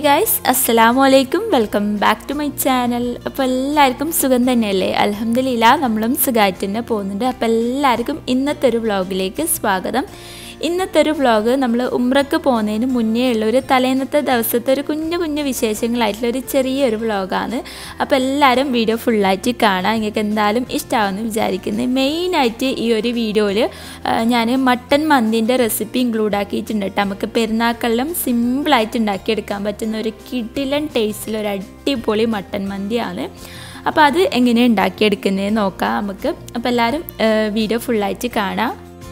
guys അസ്സലാമു അലൈക്കും welcome back to my channel അപ്പോൾ എല്ലാവർക്കും സുഖം തന്നെയല്ലേ അലഹമ്മദില്ല നമ്മളും സുഖമായിട്ട് തന്നെ പോകുന്നുണ്ട് അപ്പോൾ എല്ലാവർക്കും ഇന്നത്തെ ഒരു വ്ളോഗിലേക്ക് സ്വാഗതം ഇന്നത്തെ ഒരു വ്ളോഗ് നമ്മൾ ഉമ്രക്ക് പോകുന്നതിന് മുന്നേ ഉള്ള ഒരു തലേന്നത്തെ ദിവസത്തെ ഒരു കുഞ്ഞു കുഞ്ഞു വിശേഷങ്ങളായിട്ടുള്ള ഒരു ചെറിയൊരു വ്ളോഗാണ് അപ്പോൾ എല്ലാവരും വീഡിയോ ഫുള്ളായിട്ട് കാണാം നിങ്ങൾക്ക് എന്തായാലും ഇഷ്ടമാവുമെന്ന് വിചാരിക്കുന്നത് മെയിനായിട്ട് ഈ ഒരു വീഡിയോയിൽ ഞാൻ മട്ടൻ മന്തിൻ്റെ റെസിപ്പി ഇൻക്ലൂഡ് ആക്കിയിട്ടുണ്ട് കേട്ടോ നമുക്ക് പെരുന്നാക്കളിലും സിമ്പിളായിട്ട് ഉണ്ടാക്കിയെടുക്കാൻ പറ്റുന്ന ഒരു കിടിലൻ ടേസ്റ്റിൽ ഒരു അടിപൊളി മട്ടൻ മന്തിയാണ് അപ്പോൾ അത് എങ്ങനെയാണ് ഉണ്ടാക്കിയെടുക്കുന്നത് നോക്കാം നമുക്ക് അപ്പോൾ എല്ലാവരും വീഡിയോ ഫുള്ളായിട്ട് കാണാം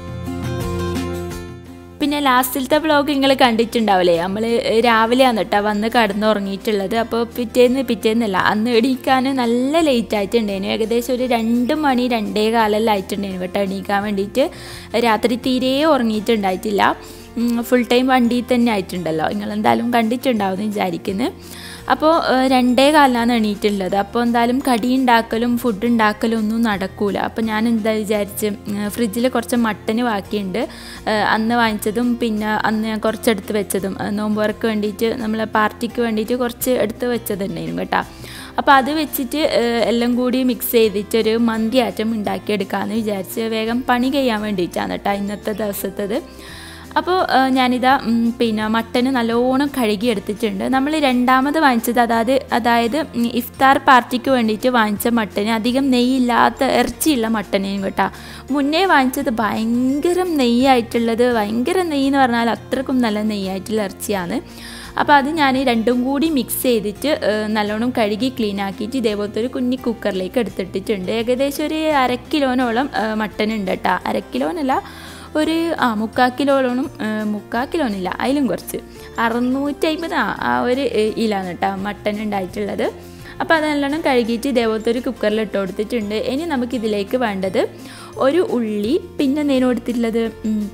പിന്നെ ലാസ്റ്റിലത്തെ വ്ളോഗ് നിങ്ങൾ കണ്ടിട്ടുണ്ടാവില്ലേ നമ്മൾ രാവിലെയാണ് കേട്ടോ വന്ന് കടന്നുറങ്ങിയിട്ടുള്ളത് അപ്പോൾ പിറ്റേന്ന് പിറ്റേന്നല്ല അന്ന് എണീക്കാൻ നല്ല ലേറ്റ് ആയിട്ടുണ്ടായിരുന്നു ഏകദേശം ഒരു രണ്ട് മണി രണ്ടേ കാലെല്ലാം ആയിട്ടുണ്ടായിരുന്നു കേട്ടോ എണീക്കാൻ വേണ്ടിയിട്ട് രാത്രി തീരെ ഉറങ്ങിയിട്ടുണ്ടായിട്ടില്ല ഫുൾ ടൈം വണ്ടിയിൽ തന്നെ ആയിട്ടുണ്ടല്ലോ നിങ്ങൾ എന്തായാലും കണ്ടിട്ടുണ്ടാവും എന്ന് വിചാരിക്കുന്നു അപ്പോൾ രണ്ടേ കാലിലാണ് എണീറ്റുള്ളത് അപ്പോൾ എന്തായാലും കടി ഉണ്ടാക്കലും ഫുഡ് ഉണ്ടാക്കലും ഒന്നും നടക്കൂല അപ്പോൾ ഞാൻ എന്താ വിചാരിച്ച് ഫ്രിഡ്ജിൽ കുറച്ച് മട്ടന് ബാക്കിയുണ്ട് അന്ന് വാങ്ങിച്ചതും പിന്നെ അന്ന് ഞാൻ കുറച്ച് എടുത്ത് വെച്ചതും നോമ്പുറക്ക് വേണ്ടിയിട്ട് നമ്മളെ പാർട്ടിക്ക് വേണ്ടിയിട്ട് കുറച്ച് എടുത്ത് വെച്ചതുണ്ടായിരുന്നു കേട്ടോ അപ്പോൾ അത് വെച്ചിട്ട് എല്ലാം കൂടി മിക്സ് ചെയ്തിട്ട് ഒരു മന്തി ആറ്റം ഉണ്ടാക്കിയെടുക്കാമെന്ന് വിചാരിച്ച് വേഗം പണി ചെയ്യാൻ വേണ്ടിയിട്ടാണ് കേട്ടോ ഇന്നത്തെ ദിവസത്തത് അപ്പോൾ ഞാനിതാ പിന്നെ മട്ടന് നല്ലോണം കഴുകി എടുത്തിട്ടുണ്ട് നമ്മൾ രണ്ടാമത് വാങ്ങിച്ചത് അതായത് അതായത് ഇഫ്താർ പാർട്ടിക്ക് വേണ്ടിയിട്ട് വാങ്ങിച്ച മട്ടന് അധികം നെയ്യില്ലാത്ത ഇറച്ചിയുള്ള മട്ടനേനും കേട്ടോ മുന്നേ വാങ്ങിച്ചത് ഭയങ്കര നെയ്യായിട്ടുള്ളത് ഭയങ്കര നെയ്യ് എന്ന് പറഞ്ഞാൽ അത്രക്കും നല്ല നെയ്യായിട്ടുള്ള ഇറച്ചിയാണ് അപ്പോൾ അത് ഞാൻ രണ്ടും കൂടി മിക്സ് ചെയ്തിട്ട് നല്ലോണം കഴുകി ക്ലീൻ ആക്കിയിട്ട് ഇതേപോലത്തെ ഒരു കുഞ്ഞി കുക്കറിലേക്ക് എടുത്തിട്ടിട്ടുണ്ട് ഏകദേശം ഒരു അര കിലോനോളം മട്ടൻ ഉണ്ട് കേട്ടോ അര കിലോനല്ല ഒരു ആ മുക്കാൽ കിലോളം മുക്കാൽ കിലോനില്ല അതിലും കുറച്ച് അറുന്നൂറ്റി അമ്പത് ആ ആ ഒരു ഇലാണ് കേട്ടോ മട്ടൻ ഉണ്ടായിട്ടുള്ളത് അപ്പോൾ അത് നല്ലോണം കഴുകിയിട്ട് ഇതേപോലത്തെ ഒരു കുക്കറിൽ ഇട്ട് കൊടുത്തിട്ടുണ്ട് ഇനി നമുക്കിതിലേക്ക് വേണ്ടത് ഒരു ഉള്ളി പിന്നെ നേരം കൊടുത്തിട്ടുള്ളത്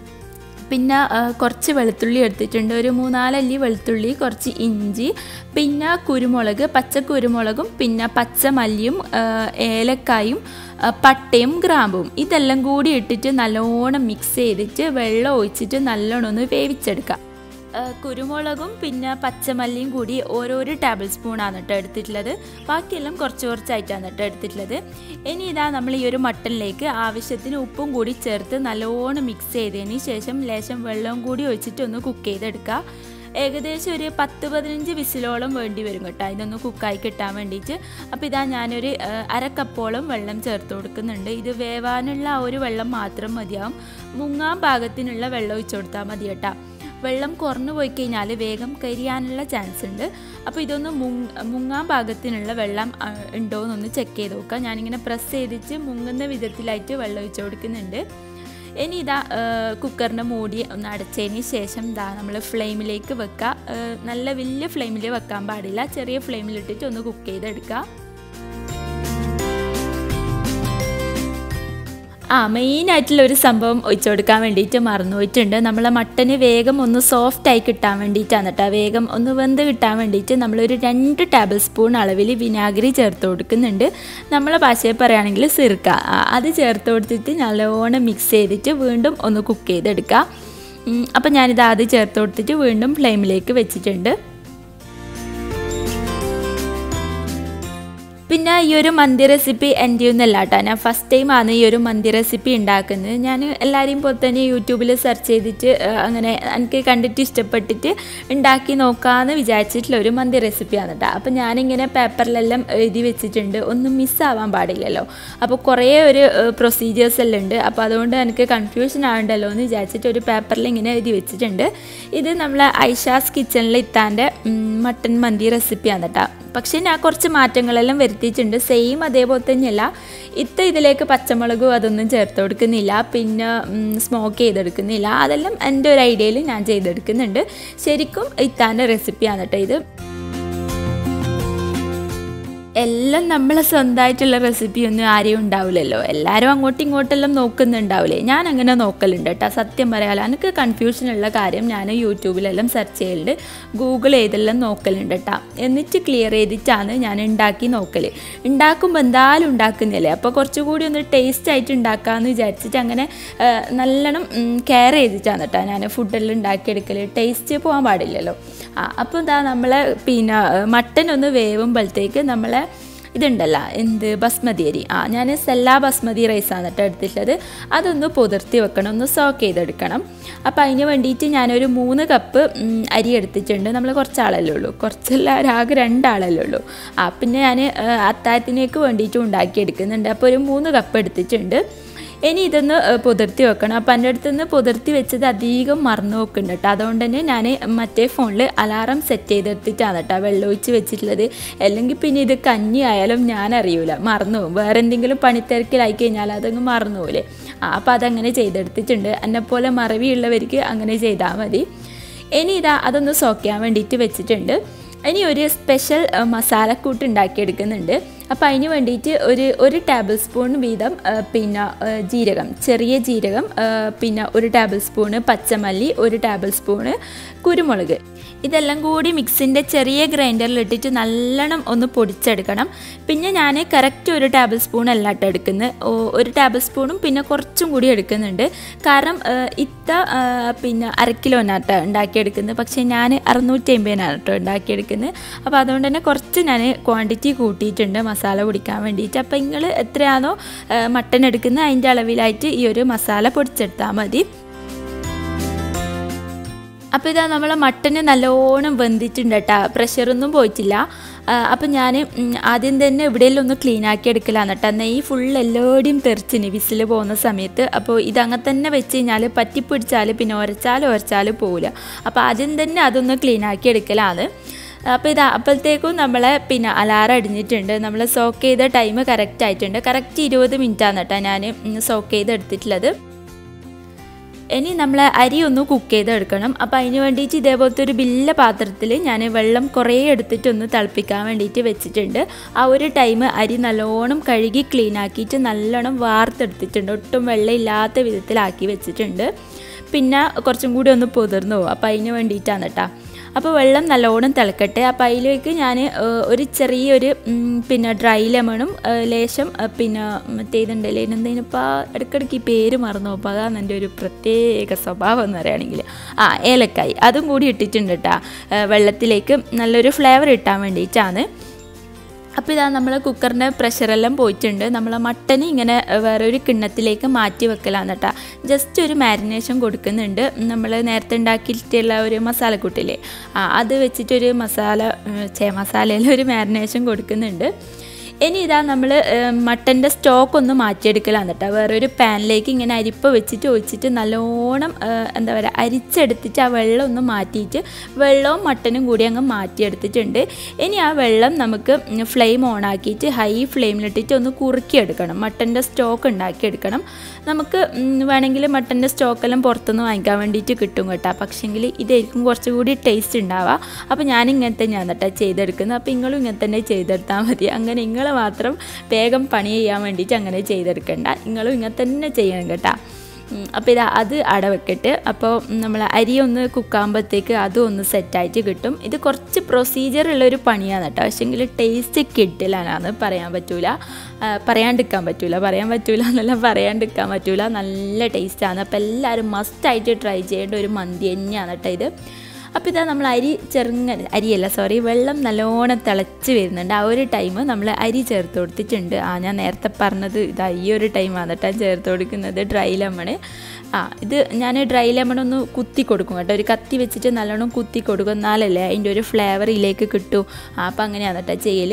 പിന്നെ കുറച്ച് വെളുത്തുള്ളി എടുത്തിട്ടുണ്ട് ഒരു മൂന്നാലല്ലി വെളുത്തുള്ളി കുറച്ച് ഇഞ്ചി പിന്നെ കുരുമുളക് പച്ച കുരുമുളകും പിന്നെ പച്ചമല്ലിയും ഏലക്കായും പട്ടയും ഗ്രാമ്പും ഇതെല്ലാം കൂടി ഇട്ടിട്ട് നല്ലോണം മിക്സ് ചെയ്തിട്ട് വെള്ളം ഒഴിച്ചിട്ട് നല്ലോണം ഒന്ന് വേവിച്ചെടുക്കാം കുരുമുളകും പിന്നെ പച്ചമല്ലിയും കൂടി ഓരോരോ ടേബിൾ സ്പൂണാണ് കേട്ടോ എടുത്തിട്ടുള്ളത് ബാക്കിയെല്ലാം കുറച്ച് കുറച്ചായിട്ടാണ് കേട്ടോ എടുത്തിട്ടുള്ളത് ഇനി ഇതാ നമ്മൾ ഈ ഒരു മട്ടനിലേക്ക് ആവശ്യത്തിന് ഉപ്പും കൂടി ചേർത്ത് നല്ലോണം മിക്സ് ചെയ്തതിന് ശേഷം ലേശം വെള്ളവും കൂടി ഒഴിച്ചിട്ട് ഒന്ന് കുക്ക് ചെയ്തെടുക്കുക ഏകദേശം ഒരു പത്ത് പതിനഞ്ച് വിസിലോളം വേണ്ടി വരും കേട്ടോ ഇതൊന്ന് കുക്കായി കിട്ടാൻ വേണ്ടിയിട്ട് അപ്പോൾ ഇതാ ഞാനൊരു അര കപ്പോളം വെള്ളം ചേർത്ത് കൊടുക്കുന്നുണ്ട് ഇത് വേവാനുള്ള ആ ഒരു വെള്ളം മാത്രം മതിയാവും മുങ്ങാൻ പാകത്തിനുള്ള വെള്ളം ഒഴിച്ചു കൊടുത്താൽ മതി കേട്ടോ വെള്ളം കുറഞ്ഞു പോയി കഴിഞ്ഞാൽ വേഗം കരിയാനുള്ള ചാൻസ് ഉണ്ട് അപ്പോൾ ഇതൊന്ന് മുങ്ങാൻ പാകത്തിനുള്ള വെള്ളം ഉണ്ടോ എന്നൊന്ന് ചെക്ക് ചെയ്ത് നോക്കുക ഞാനിങ്ങനെ പ്രസ് ചെയ്തിട്ട് മുങ്ങുന്ന വിധത്തിലായിട്ട് വെള്ളം ഒഴിച്ചു കൊടുക്കുന്നുണ്ട് ഇനി ഇതാ കുക്കറിൻ്റെ മൂടി ഒന്ന് അടച്ചതിന് ശേഷം ഇതാ നമ്മൾ ഫ്ലെയിമിലേക്ക് വെക്കുക നല്ല വലിയ ഫ്ലെയിമിൽ വെക്കാൻ പാടില്ല ചെറിയ ഫ്ലെയിമിലിട്ടിട്ട് ഒന്ന് കുക്ക് ചെയ്തെടുക്കുക ആ മെയിനായിട്ടുള്ള ഒരു സംഭവം ഒഴിച്ചു കൊടുക്കാൻ വേണ്ടിയിട്ട് മറന്നു പോയിട്ടുണ്ട് നമ്മളെ മട്ടന് വേഗം ഒന്ന് സോഫ്റ്റ് ആയി കിട്ടാൻ വേണ്ടിയിട്ടാണ് കേട്ടോ വേഗം ഒന്ന് വെന്ത് കിട്ടാൻ വേണ്ടിയിട്ട് നമ്മളൊരു രണ്ട് ടേബിൾ സ്പൂൺ അളവിൽ വിനാഗിരി ചേർത്ത് കൊടുക്കുന്നുണ്ട് നമ്മളെ ഭാഷയിൽ പറയുകയാണെങ്കിൽ സിർക്ക അത് ചേർത്ത് കൊടുത്തിട്ട് നല്ലോണം മിക്സ് ചെയ്തിട്ട് വീണ്ടും ഒന്ന് കുക്ക് ചെയ്തെടുക്കുക അപ്പം ഞാനിത് ആദ്യം ചേർത്ത് കൊടുത്തിട്ട് വീണ്ടും ഫ്ലെയിമിലേക്ക് വെച്ചിട്ടുണ്ട് പിന്നെ ഈ ഒരു മന്തി റെസിപ്പി എൻ്റെ ഒന്നല്ല കേട്ടോ ഞാൻ ഫസ്റ്റ് ടൈമാണ് ഈ ഒരു മന്തി റെസിപ്പി ഉണ്ടാക്കുന്നത് ഞാൻ എല്ലാവരെയും പോലെ തന്നെ യൂട്യൂബിൽ സെർച്ച് ചെയ്തിട്ട് അങ്ങനെ എനിക്ക് കണ്ടിട്ട് ഇഷ്ടപ്പെട്ടിട്ട് ഉണ്ടാക്കി നോക്കാമെന്ന് വിചാരിച്ചിട്ടുള്ള ഒരു മന്തി റെസിപ്പിയാണ് കേട്ടോ അപ്പോൾ ഞാനിങ്ങനെ പേപ്പറിലെല്ലാം എഴുതി വെച്ചിട്ടുണ്ട് ഒന്നും മിസ്സാവാൻ പാടില്ലല്ലോ അപ്പോൾ കുറേ ഒരു പ്രൊസീജിയേഴ്സ് എല്ലാം ഉണ്ട് അപ്പോൾ അതുകൊണ്ട് എനിക്ക് കൺഫ്യൂഷൻ ആവണ്ടല്ലോ എന്ന് വിചാരിച്ചിട്ട് ഒരു പേപ്പറിൽ ഇങ്ങനെ എഴുതി വെച്ചിട്ടുണ്ട് ഇത് നമ്മളെ ഐഷാസ് കിച്ചണിൽ ഇത്താൻ്റെ മട്ടൻ മന്തി റെസിപ്പിയാണ് കേട്ടോ പക്ഷേ ഞാൻ കുറച്ച് മാറ്റങ്ങളെല്ലാം വരുത്തിയിട്ടുണ്ട് സെയിം അതേപോലെ തന്നെയല്ല ഇത്ത ഇതിലേക്ക് പച്ചമുളകും അതൊന്നും ചേർത്ത് കൊടുക്കുന്നില്ല പിന്നെ സ്മോക്ക് ചെയ്തെടുക്കുന്നില്ല അതെല്ലാം എൻ്റെ ഒരു ഐഡിയയിൽ ഞാൻ ചെയ്തെടുക്കുന്നുണ്ട് ശരിക്കും ഇത്താൻ്റെ റെസിപ്പിയാണ് കേട്ടോ ഇത് എല്ലാം നമ്മളെ സ്വന്തമായിട്ടുള്ള റെസിപ്പി ഒന്നും ആരെയും ഉണ്ടാവില്ലല്ലോ എല്ലാവരും അങ്ങോട്ടും ഇങ്ങോട്ടെല്ലാം നോക്കുന്നുണ്ടാവില്ലേ ഞാൻ അങ്ങനെ നോക്കലുണ്ട് കേട്ടോ സത്യം പറയാലോ എനിക്ക് കൺഫ്യൂഷനുള്ള കാര്യം ഞാൻ യൂട്യൂബിലെല്ലാം സെർച്ച് ചെയ്യലുണ്ട് ഗൂഗിൾ ചെയ്തെല്ലാം നോക്കലുണ്ട് കേട്ടോ എന്നിട്ട് ക്ലിയർ ചെയ്തിട്ടാണ് ഞാൻ ഉണ്ടാക്കി നോക്കൽ ഉണ്ടാക്കുമ്പോൾ എന്തായാലും ഉണ്ടാക്കുന്നില്ലേ അപ്പോൾ കുറച്ചുകൂടി ഒന്ന് ടേസ്റ്റ് ആയിട്ട് ഉണ്ടാക്കാമെന്ന് വിചാരിച്ചിട്ട് അങ്ങനെ ആ, നല്ലോണം കെയർ ചെയ്തിട്ടാണ് കേട്ടോ ഞാൻ ഫുഡെല്ലാം ഉണ്ടാക്കിയെടുക്കൽ ടേസ്റ്റ് പോകാൻ പാടില്ലല്ലോ ആ അപ്പോൾ എന്താ നമ്മളെ പിന്നെ മട്ടൻ ഒന്ന് വേവുമ്പോഴത്തേക്ക് നമ്മളെ ഇതുണ്ടല്ലോ എന്ത് ബസ്മതി അരി ആ ഞാൻ സെല്ലാ ബസ്മതി റൈസാണ് കേട്ടോ എടുത്തിട്ടുള്ളത് അതൊന്ന് പുതിർത്തി വെക്കണം ഒന്ന് സോക്ക് ചെയ്തെടുക്കണം അപ്പോൾ അതിന് വേണ്ടിയിട്ട് ഞാനൊരു മൂന്ന് കപ്പ് ഉം, അരി എടുത്തിട്ടുണ്ട് നമ്മൾ കുറച്ചാളല്ലേ ഉള്ളൂ കുറച്ചല്ല ആകെ രണ്ടാളല്ലേ ഉള്ളൂ ആ പിന്നെ ഞാൻ അത്താഴത്തിനേക്ക് വേണ്ടിയിട്ട് ഉണ്ടാക്കിയെടുക്കുന്നുണ്ട് അപ്പോൾ ഒരു മൂന്ന് കപ്പ് എടുത്തിട്ടുണ്ട് ഇനി ഇതൊന്ന് ഏഹ്, പുതിർത്തി വെക്കണം അപ്പം എൻ്റെ അടുത്ത് നിന്ന് പുതിർത്തി വെച്ചത് അധികം മറന്നു വെക്കുന്നുണ്ട് കേട്ടോ അതുകൊണ്ട് തന്നെ ഞാൻ മറ്റേ ഫോണിൽ അലാറം സെറ്റ് ചെയ്തെടുത്തിട്ടാണ് കേട്ടോ വെള്ളം ഒഴിച്ച് വെച്ചിട്ടുള്ളത് അല്ലെങ്കിൽ പിന്നെ ഇത് കഞ്ഞി ആയാലും ഞാൻ അറിയൂല മറന്നു പോകും വേറെ എന്തെങ്കിലും പണിത്തിരക്കിലായി കഴിഞ്ഞാൽ അതങ്ങ് മറന്നു പോലെ ആ അപ്പം അതങ്ങനെ ചെയ്തെടുത്തിട്ടുണ്ട് എന്നെപ്പോലെ മറവിയുള്ളവർക്ക് അങ്ങനെ ചെയ്താൽ മതി ഇനി ഇതാ അതൊന്ന് സോക്കാൻ വേണ്ടിയിട്ട് വെച്ചിട്ടുണ്ട് ഇനി ഒരു സ്പെഷ്യൽ ഏഹ്, മസാലക്കൂട്ട് ഉണ്ടാക്കിയെടുക്കുന്നുണ്ട് അപ്പോൾ അതിന് വേണ്ടിയിട്ട് ഒരു ഒരു ടേബിൾ സ്പൂൺ വീതം ഏഹ്, പിന്നെ ഏഹ്, ജീരകം ചെറിയ ജീരകം ഏഹ്, പിന്നെ ഒരു ടേബിൾ സ്പൂണ് പച്ചമല്ലി ഒരു ടേബിൾ സ്പൂണ് കുരുമുളക് ഇതെല്ലാം കൂടി മിക്സിൻ്റെ ചെറിയ ഗ്രൈൻഡറിൽ ഇട്ടിട്ട് നല്ലോണം ഒന്ന് പൊടിച്ചെടുക്കണം പിന്നെ ഞാൻ കറക്റ്റ് ഒരു ടേബിൾ സ്പൂൺ അല്ല കേട്ടോ എടുക്കുന്നത് ഓ- ഒരു ടേബിൾ സ്പൂണും പിന്നെ കുറച്ചും കൂടി എടുക്കുന്നുണ്ട് കാരണം ഏഹ്, ഇത്ത ഏഹ്, പിന്നെ അര കിലോനാട്ടോ ഉണ്ടാക്കിയെടുക്കുന്നത് പക്ഷേ ഞാൻ അറുന്നൂറ്റി അമ്പതിനാണ് കേട്ടോ ഉണ്ടാക്കിയെടുക്കുന്നത് അപ്പോൾ അതുകൊണ്ട് തന്നെ കുറച്ച് ഞാൻ ക്വാണ്ടിറ്റി കൂട്ടിയിട്ടുണ്ട് മസാല പൊടിക്കാൻ വേണ്ടിയിട്ട് അപ്പോൾ നിങ്ങൾ എത്രയാണോ ഏഹ്, മട്ടൻ എടുക്കുന്നത് അതിൻ്റെ അളവിലായിട്ട് ഈ ഒരു മസാല പൊടിച്ചെടുത്താൽ മതി അപ്പോൾ ഇതാ നമ്മളെ മട്ടന് നല്ലോണം വെന്തിട്ടുണ്ട് കേട്ടോ പ്രഷറൊന്നും പോയിട്ടില്ല അപ്പം ഞാൻ ആദ്യം തന്നെ എവിടെയെല്ലാം ഒന്ന് ക്ലീൻ ആക്കി എടുക്കലാണ് കേട്ടോ നെയ്യ് ഫുൾ എല്ലാവരുടെയും തെറിച്ചിന് വിസിൽ പോകുന്ന സമയത്ത് അപ്പോൾ ഇതങ്ങനെ തന്നെ വെച്ച് കഴിഞ്ഞാൽ പറ്റിപ്പിടിച്ചാൽ പിന്നെ ഉരച്ചാൽ ഉരച്ചാൽ പോവില്ല അപ്പോൾ ആദ്യം തന്നെ അതൊന്ന് ക്ലീൻ ആക്കി എടുക്കലാണ് അപ്പോൾ ഇത് അപ്പോഴത്തേക്കും നമ്മളെ പിന്നെ അലാറം അടിഞ്ഞിട്ടുണ്ട് നമ്മൾ സോക്ക് ചെയ്ത ടൈം കറക്റ്റ് ആയിട്ടുണ്ട് കറക്റ്റ് ഇരുപത് മിനിറ്റാണ് കേട്ടോ ഞാൻ സോക്ക് ചെയ്ത് എടുത്തിട്ടുള്ളത് ഇനി നമ്മൾ അരി ഒന്ന് കുക്ക് ചെയ്തെടുക്കണം അപ്പോൾ അതിന് വേണ്ടിയിട്ട് ഇതേപോലത്തെ ഒരു ബില്ല പാത്രത്തിൽ ഞാൻ വെള്ളം കുറേ എടുത്തിട്ട് ഒന്ന് തിളപ്പിക്കാൻ വേണ്ടിയിട്ട് വെച്ചിട്ടുണ്ട് ആ ഒരു ടൈം അരി നല്ലോണം കഴുകി ക്ലീൻ ആക്കിയിട്ട് നല്ലോണം വാർത്തെടുത്തിട്ടുണ്ട് ഒട്ടും വെള്ളം ഇല്ലാത്ത വിധത്തിലാക്കി വെച്ചിട്ടുണ്ട് പിന്നെ കുറച്ചും കൂടി ഒന്ന് പൊതിർന്നു പോകും അപ്പോൾ അതിന് വേണ്ടിയിട്ടാണ് കേട്ടോ അപ്പോൾ വെള്ളം നല്ലോണം തിളക്കട്ടെ അപ്പോൾ അതിലേക്ക് ഞാൻ ഒരു ചെറിയൊരു ഉം, പിന്നെ ഡ്രൈ ലെമണും ഏഹ്, ലേശം ഏഹ്, പിന്നെ മറ്റേ ഇതുണ്ടല്ലേ എന്തെങ്കിലുമിപ്പോൾ ഇടയ്ക്കിടയ്ക്ക് ഈ പേര് മറന്നു പോകും അപ്പോൾ അതാണ് എൻ്റെ ഒരു പ്രത്യേക സ്വഭാവം എന്ന് പറയുകയാണെങ്കിൽ ആ ഏലക്കായി അതും കൂടി ഇട്ടിട്ടുണ്ട് കേട്ടോ ഏഹ്, വെള്ളത്തിലേക്ക് നല്ലൊരു ഫ്ലേവർ ഇട്ടാൻ വേണ്ടിയിട്ടാണ് അപ്പോൾ ഇതാ നമ്മൾ കുക്കറിൻ്റെ പ്രഷറെല്ലാം പോയിട്ടുണ്ട് നമ്മൾ മട്ടന് ഇങ്ങനെ വേറെ ഒരു കിണ്ണത്തിലേക്ക് മാറ്റി വെക്കലാണ് കേട്ടോ ജസ്റ്റ് ഒരു മാരിനേഷൻ കൊടുക്കുന്നുണ്ട് നമ്മൾ നേരത്തെ ഉണ്ടാക്കിയിട്ടുള്ള ഒരു മസാലക്കൂട്ടില്ലേ ആ അത് വെച്ചിട്ടൊരു മസാല ഉം, ചേ മസാലയിൽ ഒരു മാരിനേഷൻ കൊടുക്കുന്നുണ്ട് ഇനി ഇതാ നമ്മൾ മട്ടൻ്റെ സ്റ്റോക്ക് ഒന്ന് മാറ്റിയെടുക്കലാണ് കേട്ടോ വേറൊരു പാനിലേക്ക് ഇങ്ങനെ അരിപ്പ വെച്ചിട്ട് ഒഴിച്ചിട്ട് നല്ലോണം ഏഹ്, എന്താ പറയുക അരിച്ചെടുത്തിട്ട് ആ വെള്ളം ഒന്ന് മാറ്റിയിട്ട് വെള്ളവും മട്ടനും കൂടി അങ്ങ് മാറ്റിയെടുത്തിട്ടുണ്ട് ഇനി ആ വെള്ളം നമുക്ക് ഫ്ലെയിം ഓൺ ആക്കിയിട്ട് ഹൈ ഫ്ലെയിമിലിട്ടിട്ട് ഒന്ന് കുറുക്കിയെടുക്കണം മട്ടൻ്റെ സ്റ്റോക്ക് ഉണ്ടാക്കിയെടുക്കണം നമുക്ക് ഉം, വേണമെങ്കിൽ മട്ടൻ്റെ സ്റ്റോക്കെല്ലാം പുറത്തുനിന്ന് വാങ്ങിക്കാൻ വേണ്ടിയിട്ട് കിട്ടും കേട്ടോ പക്ഷേങ്കിൽ ഇതായിരിക്കും കുറച്ചുകൂടി ടേസ്റ്റ് ഉണ്ടാവുക അപ്പോൾ ഞാൻ ഇങ്ങനെ തന്നെയാണ് കേട്ടോ ചെയ്തെടുക്കുന്നത് അപ്പോൾ നിങ്ങളും ഇങ്ങനെ തന്നെ ചെയ്തെടുത്താൽ മതി അങ്ങനെ നിങ്ങൾ മാത്രം വേഗം പണി ചെയ്യാൻ വേണ്ടിയിട്ട് അങ്ങനെ ചെയ്തെടുക്കണ്ട നിങ്ങളും ഇങ്ങനെ തന്നെ ചെയ്യണം കേട്ടോ ഉം, അപ്പോൾ ഇതാ അത് അട വെക്കട്ട് അപ്പോൾ നമ്മൾ അരി ഒന്ന് കുക്കാകുമ്പോഴത്തേക്ക് അതും ഒന്ന് സെറ്റായിട്ട് കിട്ടും ഇത് കുറച്ച് പ്രൊസീജിയർ ഉള്ളൊരു പണിയാണ് കേട്ടോ പക്ഷേങ്കിൽ ടേസ്റ്റ് കിട്ടില്ലാന്നാണ് പറയാൻ പറ്റൂല ആ, പറയാണ്ടിരിക്കാൻ പറ്റൂല പറയാൻ പറ്റൂല എന്നല്ല പറയാണ്ടിരിക്കാൻ പറ്റൂല നല്ല ടേസ്റ്റാണ് അപ്പോൾ എല്ലാവരും മസ്റ്റായിട്ട് ട്രൈ ചെയ്യേണ്ട ഒരു മന്തി തന്നെയാണ് കേട്ടോ ഇത് അപ്പോൾ ഇതാ നമ്മൾ അരി ചെറുങ്ങനെ അരിയല്ല സോറി വെള്ളം നല്ലോണം തിളച്ച് വരുന്നുണ്ട് ആ ഒരു ടൈം നമ്മൾ അരി ചേർത്ത് കൊടുത്തിട്ടുണ്ട് ആ ഞാൻ നേരത്തെ പറഞ്ഞത് ഇതാ ഈ ഒരു ടൈമാണ് കേട്ടോ ചേർത്ത് കൊടുക്കുന്നത് ഡ്രൈ ലെമൺ ആ ഇത് ഞാൻ ഡ്രൈ ലെമൺ ഒന്ന് കുത്തി കൊടുക്കും കേട്ടോ ഒരു കത്തി വെച്ചിട്ട് നല്ലോണം കുത്തി കൊടുക്കും എന്നാലല്ലേ അതിൻ്റെ ഒരു ഫ്ലേവർ ഇതിലേക്ക് കിട്ടൂ ആ അപ്പം അങ്ങനെയാണ് കേട്ടോ ചെയ്യൽ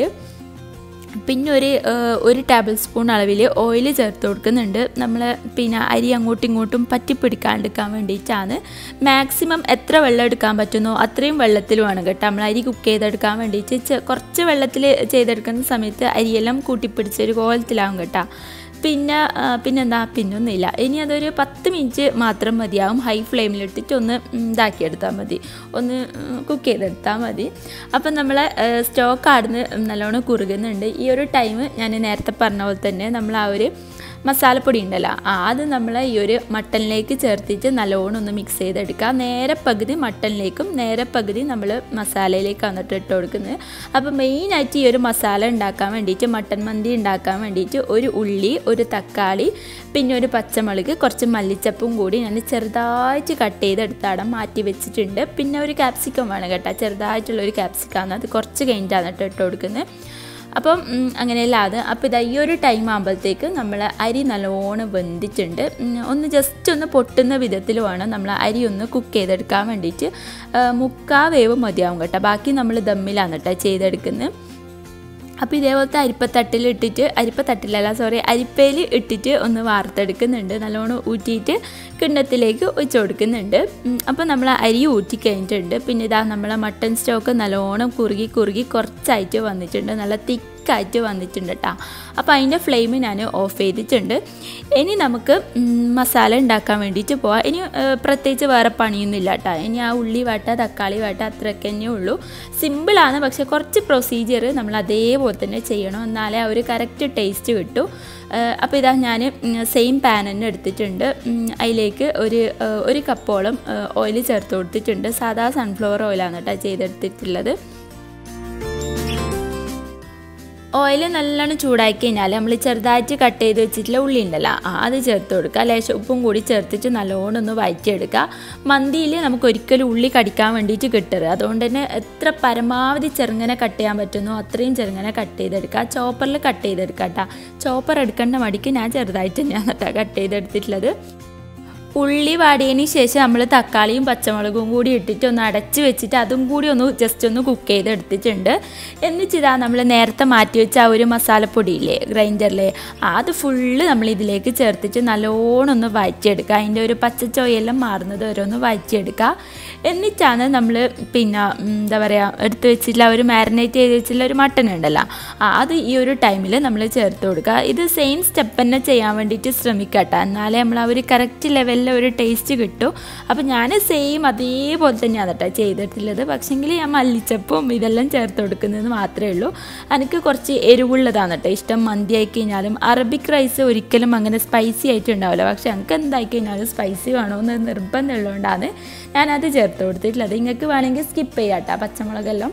പിന്നെ ഒരു ഏഹ്, ഒരു ടേബിൾ സ്പൂൺ അളവിൽ ഓയിൽ ചേർത്ത് കൊടുക്കുന്നുണ്ട് നമ്മൾ പിന്നെ അരി അങ്ങോട്ടും ഇങ്ങോട്ടും പറ്റിപ്പിടിക്കാണ്ടിരിക്കാൻ വേണ്ടിയിട്ടാണ് മാക്സിമം എത്ര വെള്ളം എടുക്കാൻ പറ്റുന്നോ അത്രയും വെള്ളത്തിൽ വേണം കേട്ടോ നമ്മൾ അരി കുക്ക് ചെയ്തെടുക്കാൻ വേണ്ടിയിട്ട് ചെ- കുറച്ച് വെള്ളത്തിൽ ചെയ്തെടുക്കുന്ന സമയത്ത് അരിയെല്ലാം കൂട്ടിപ്പിടിച്ച് ഒരു കോലത്തിലാവും കേട്ടോ പിന്നെ ആ, പിന്നെന്താ പിന്നൊന്നുമില്ല ഇനി അതൊരു പത്ത് മിനിറ്റ് മാത്രം മതിയാവും ഹൈ ഫ്ലെയിമിലിട്ടിട്ട് ഒന്ന് ഉം, ഇതാക്കിയെടുത്താൽ മതി ഒന്ന് കുക്ക് ചെയ്തെടുത്താൽ മതി അപ്പം നമ്മൾ സ്റ്റോക്ക് ആടുന്ന് നല്ലോണം കുറുകുന്നുണ്ട് ഈ ഒരു ടൈം ഞാൻ നേരത്തെ പറഞ്ഞ പോലെ തന്നെ നമ്മൾ ആ ഒരു മസാലപ്പൊടി ഉണ്ടല്ലോ ആ അത് നമ്മൾ ഈ ഒരു മട്ടനിലേക്ക് ചേർത്തിട്ട് നല്ലോണം ഒന്ന് മിക്സ് ചെയ്തെടുക്കുക നേരെ പകുതി മട്ടനിലേക്കും നേരെ പകുതി നമ്മൾ മസാലയിലേക്കാണ് കേട്ടോ ഇട്ട് കൊടുക്കുന്നത് അപ്പോൾ മെയിനായിട്ട് ഈ ഒരു മസാല ഉണ്ടാക്കാൻ വേണ്ടിയിട്ട് മട്ടൻ മന്തി ഉണ്ടാക്കാൻ വേണ്ടിയിട്ട് ഒരു ഉള്ളി ഒരു തക്കാളി പിന്നെ ഒരു പച്ചമുളക് കുറച്ച് മല്ലിച്ചപ്പും കൂടി ഞാൻ ചെറുതായിട്ട് കട്ട് ചെയ്തെടുത്താടെ മാറ്റി വെച്ചിട്ടുണ്ട് പിന്നെ ഒരു ക്യാപ്സിക്കം വേണം കേട്ടോ ചെറുതായിട്ടുള്ള ഒരു ക്യാപ്സിക്കാണ് അത് കുറച്ച് കഴിഞ്ഞിട്ടാണ് കേട്ടോ ഇട്ട് കൊടുക്കുന്നത് അപ്പം ഉം, അങ്ങനെയല്ല അത് അപ്പോൾ ഇതാ ഈ ഒരു ടൈം ആകുമ്പോഴത്തേക്ക് നമ്മൾ അരി നല്ലോണം വെന്തിട്ടുണ്ട് ഉം, ഒന്ന് ജസ്റ്റ് ഒന്ന് പൊട്ടുന്ന വിധത്തിൽ വേണം നമ്മൾ അരി ഒന്ന് കുക്ക് ചെയ്തെടുക്കാൻ വേണ്ടിയിട്ട് ആ, മുക്കാ വേവ് മതിയാവും കേട്ടോ ബാക്കി നമ്മൾ ദമ്മിലാണ് കേട്ടോ ചെയ്തെടുക്കുന്നത് അപ്പോൾ ഇതേപോലത്തെ അരിപ്പത്തട്ടിൽ ഇട്ടിട്ട് അരിപ്പത്തട്ടിലല്ല സോറി അരിപ്പയിൽ ഇട്ടിട്ട് ഒന്ന് വാർത്തെടുക്കുന്നുണ്ട് നല്ലോണം ഊറ്റിയിട്ട് കിണ്ണത്തിലേക്ക് ഒഴിച്ച് കൊടുക്കുന്നുണ്ട് ഉം, അപ്പോൾ നമ്മൾ അരി ഊറ്റി കഴിഞ്ഞിട്ടുണ്ട് പിന്നെ ഇതാ നമ്മളെ മട്ടൺ സ്റ്റോക്ക് നല്ലോണം കുറുകി കുറുകി കുറച്ചായിട്ട് വന്നിട്ടുണ്ട് നല്ല തിക്കായിട്ട് വന്നിട്ടുണ്ട് കേട്ടോ അപ്പോൾ അതിൻ്റെ ഫ്ലെയിം ഞാൻ ഓഫ് ചെയ്തിട്ടുണ്ട് ഇനി നമുക്ക് ഉം, മസാല ഉണ്ടാക്കാൻ വേണ്ടിയിട്ട് പോവാം ഇനി ഏഹ്, പ്രത്യേകിച്ച് വേറെ പണിയൊന്നുമില്ല കേട്ടോ ഇനി ആ ഉള്ളി വാട്ട തക്കാളി വാട്ട അത്രയൊക്കെ തന്നെ ഉള്ളൂ സിമ്പിളാണ് പക്ഷെ കുറച്ച് പ്രൊസീജിയർ നമ്മൾ അതേപോലെ തന്നെ ചെയ്യണം എന്നാലേ ആ ഒരു കറക്റ്റ് ടേസ്റ്റ് കിട്ടും അപ്പോൾ ഇതാ ഞാൻ സെയിം പാൻ തന്നെ എടുത്തിട്ടുണ്ട് ഉം, അതിലേക്ക് ഒരു ഏഹ്, ഒരു കപ്പോളം ഓയിൽ ചേർത്ത് കൊടുത്തിട്ടുണ്ട് സാധാ സൺഫ്ലവർ ഓയിലാണ് കേട്ടോ ചെയ്തെടുത്തിട്ടുള്ളത് ഓയിൽ നല്ലോണം ചൂടാക്കി കഴിഞ്ഞാൽ നമ്മൾ ചെറുതായിട്ട് കട്ട് ചെയ്ത് വെച്ചിട്ടുള്ള ഉള്ളി ഉണ്ടല്ലോ ആ അത് ചേർത്ത് കൊടുക്കുക ലേശം ഉപ്പും കൂടി ചേർത്തിട്ട് നല്ലോണം ഒന്ന് വഴറ്റിയെടുക്കുക മന്തിയിൽ നമുക്ക് ഒരിക്കലും ഉള്ളി കടിക്കാൻ വേണ്ടിയിട്ട് കിട്ടരുത് അതുകൊണ്ട് തന്നെ എത്ര പരമാവധി ചെറുങ്ങനെ കട്ട് ചെയ്യാൻ പറ്റുന്നോ അത്രയും ചെറുങ്ങനെ കട്ട് ചെയ്തെടുക്കുക ചോപ്പറിൽ കട്ട് ചെയ്തെടുക്കുക കേട്ടോ ചോപ്പർ എടുക്കേണ്ട മടിക്ക് ഞാൻ ചെറുതായിട്ട് തന്നെയാണ് കേട്ടോ കട്ട് ചെയ്തെടുത്തിട്ടുള്ളത് ഉള്ളി വാടിയതിന് ശേഷം നമ്മൾ തക്കാളിയും പച്ചമുളകും കൂടി ഇട്ടിട്ട് ഒന്ന് അടച്ച് വെച്ചിട്ട് അതും കൂടി ഒന്ന് ജസ്റ്റ് ഒന്ന് കുക്ക് ചെയ്തെടുത്തിട്ടുണ്ട് എന്നിട്ടിതാ നമ്മൾ നേരത്തെ മാറ്റി വെച്ച ആ ഒരു മസാലപ്പൊടിയില്ലേ ഗ്രൈൻഡറിലെ അത് ഫുള്ള് നമ്മൾ ഇതിലേക്ക് ചേർത്തിട്ട് നല്ലോണം ഒന്ന് വഴറ്റിയെടുക്കുക അതിൻ്റെ ഒരു പച്ചച്ചോയെല്ലാം മാറുന്നത് വരെ ഒന്ന് വഴറ്റിയെടുക്കുക എന്നിട്ടാണ് നമ്മൾ പിന്നെ ഉം, എന്താ പറയുക എടുത്ത് വെച്ചിട്ടുള്ള ഒരു മാരിനേറ്റ് ചെയ്ത് വെച്ചിട്ടുള്ള ഒരു മട്ടൺ ഉണ്ടല്ലോ ആ, അത് ഈ ഒരു ടൈമിൽ നമ്മൾ ചേർത്ത് കൊടുക്കുക ഇത് സെയിം സ്റ്റെപ്പ് തന്നെ ചെയ്യാൻ വേണ്ടിയിട്ട് ശ്രമിക്കട്ടെ എന്നാലേ നമ്മൾ ആ ഒരു കറക്റ്റ് ലെവലിൽ ഒരു ടേസ്റ്റ് കിട്ടും അപ്പോൾ ഞാൻ സെയിം അതേപോലെ തന്നെയാണ് കേട്ടോ ചെയ്തിട്ടുള്ളത് പക്ഷേങ്കിൽ ഞാൻ മല്ലിച്ചപ്പും ഇതെല്ലാം ചേർത്ത് കൊടുക്കുന്നത് മാത്രമേ ഉള്ളൂ എനിക്ക് കുറച്ച് എരിവുള്ളതാണ് കേട്ടോ ഇഷ്ടം മന്തി ആയി കഴിഞ്ഞാലും അറബിക് റൈസ് ഒരിക്കലും അങ്ങനെ സ്പൈസി ആയിട്ട് ഉണ്ടാവില്ല പക്ഷെ എനിക്ക് എന്തായി കഴിഞ്ഞാലും സ്പൈസി വേണമെന്ന് നിർബന്ധമുള്ളതുകൊണ്ടാണ് ഞാനത് ചേർത്ത് കൊടുത്തിട്ടുള്ളത് നിങ്ങൾക്ക് വേണമെങ്കിൽ സ്കിപ്പ് ചെയ്യാം കേട്ടോ പച്ചമുളകെല്ലാം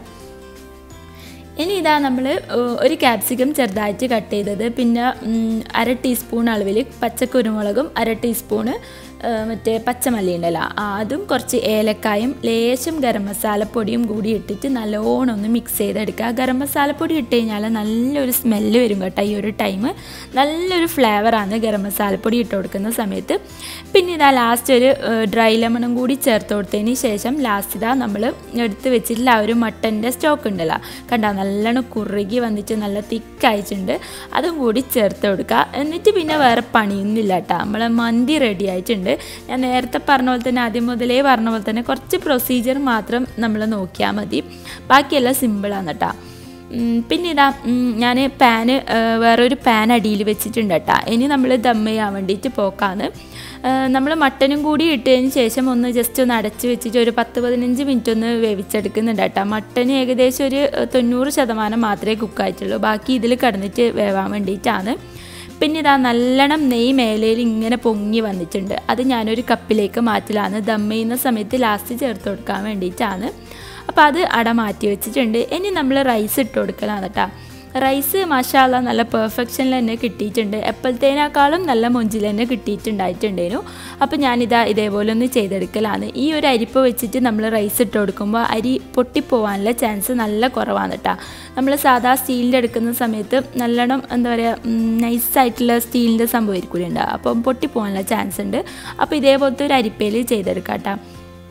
ഇനി ഇതാ നമ്മൾ ഒരു ക്യാപ്സിക്കം ചെറുതായിട്ട് കട്ട് ചെയ്തത് പിന്നെ ഉം, അര ടീസ്പൂൺ അളവിൽ പച്ചക്കുരുമുളകും അര ടീസ്പൂണ് ആ, മറ്റേ പച്ചമല്ലി ഉണ്ടല്ലോ ആ, അതും കുറച്ച് ഏലക്കായും ലേശം ഗരം മസാലപ്പൊടിയും കൂടി ഇട്ടിട്ട് നല്ലോണം ഒന്ന് മിക്സ് ചെയ്തെടുക്കുക ഗരം മസാലപ്പൊടി ഇട്ട് കഴിഞ്ഞാൽ നല്ലൊരു സ്മെല്ല് വരും കേട്ടോ ഈ ഒരു ടൈം നല്ലൊരു ഫ്ലേവറാണ് ഗരം മസാലപ്പൊടി ഇട്ട് കൊടുക്കുന്ന സമയത്ത് പിന്നെ ഇതാ ലാസ്റ്റ് ഒരു ഡ്രൈ ലെമണും കൂടി ചേർത്ത് കൊടുത്തതിന് ശേഷം ലാസ്റ്റ് ഇതാ നമ്മൾ എടുത്ത് വെച്ചിട്ടുള്ള ആ ഒരു മട്ടൻ്റെ സ്റ്റോക്ക് ഉണ്ടല്ലോ കണ്ട നല്ലോണം കുറുകി വന്നിട്ട് നല്ല തിക്കായിട്ടുണ്ട് അതും കൂടി ചേർത്ത് കൊടുക്കുക എന്നിട്ട് പിന്നെ വേറെ പണിയൊന്നുമില്ല കേട്ടോ നമ്മളെ മന്തി റെഡി ആയിട്ടുണ്ട് ഞാൻ നേരത്തെ പറഞ്ഞ പോലെ തന്നെ ആദ്യം മുതലേ പറഞ്ഞ പോലെ തന്നെ കുറച്ച് പ്രൊസീജിയർ മാത്രം നമ്മൾ നോക്കിയാൽ മതി ബാക്കിയെല്ലാം സിമ്പിളാണ് കേട്ടോ ഉം, പിന്നെ ഇതാ ഞാൻ പാന് വേറൊരു പാൻ അടിയിൽ വെച്ചിട്ടുണ്ട് കേട്ടോ ഇനി നമ്മൾ ദം ചെയ്യാൻ വേണ്ടിയിട്ട് പോക്കാണ് നമ്മൾ മട്ടനും കൂടി ഇട്ടതിന് ശേഷം ഒന്ന് ജസ്റ്റ് ഒന്ന് അടച്ച് വെച്ചിട്ട് ഒരു പത്ത് പതിനഞ്ച് മിനിറ്റ് ഒന്ന് വേവിച്ചെടുക്കുന്നുണ്ട് കേട്ടോ മട്ടന് ഏകദേശം ഒരു ഏഹ്, തൊണ്ണൂറ് ശതമാനം മാത്രമേ കുക്കായിട്ടുള്ളൂ ബാക്കി ഇതിൽ കിടന്നിട്ട് വേവാൻ വേണ്ടിയിട്ടാണ് പിന്നെ ഇതാ നല്ലോണം നെയ്യ് മേലയിൽ ഇങ്ങനെ പൊങ്ങി വന്നിട്ടുണ്ട് അത് ഞാനൊരു കപ്പിലേക്ക് മാറ്റലാണ് ദം ചെയ്യുന്ന സമയത്ത് ലാസ്റ്റ് ചേർത്ത് കൊടുക്കാൻ വേണ്ടിയിട്ടാണ് അപ്പോൾ അത് അട മാറ്റി വെച്ചിട്ടുണ്ട് ഇനി നമ്മൾ റൈസ് ഇട്ട് കൊടുക്കലാണ് കേട്ടോ റൈസ് മഷാല നല്ല പെർഫെക്ഷനിൽ തന്നെ കിട്ടിയിട്ടുണ്ട് എപ്പോഴത്തേനേക്കാളും നല്ല മൊഞ്ചിൽ തന്നെ കിട്ടിയിട്ടുണ്ടായിട്ടുണ്ടേനു അപ്പോൾ ഞാനിതാ ഇതേപോലെ ഒന്ന് ചെയ്തെടുക്കലാണ് ഈ ഒരു അരിപ്പ് വെച്ചിട്ട് നമ്മൾ റൈസ് ഇട്ട് കൊടുക്കുമ്പോൾ അരി പൊട്ടിപ്പോവാനുള്ള ചാൻസ് നല്ല കുറവാണ് കേട്ടോ നമ്മൾ സാധാ സ്റ്റീലിൻ്റെ എടുക്കുന്ന സമയത്ത് നല്ലോണം എന്താ പറയുക നൈസായിട്ടുള്ള സ്റ്റീലിൻ്റെ സംഭവം ആയിരിക്കും ഉണ്ടാവുക അപ്പം പൊട്ടിപ്പോകാനുള്ള ചാൻസ് ഉണ്ട് അപ്പോൾ ഇതേപോലത്തെ ഒരു അരിപ്പയിൽ ചെയ്തെടുക്കാം കേട്ടോ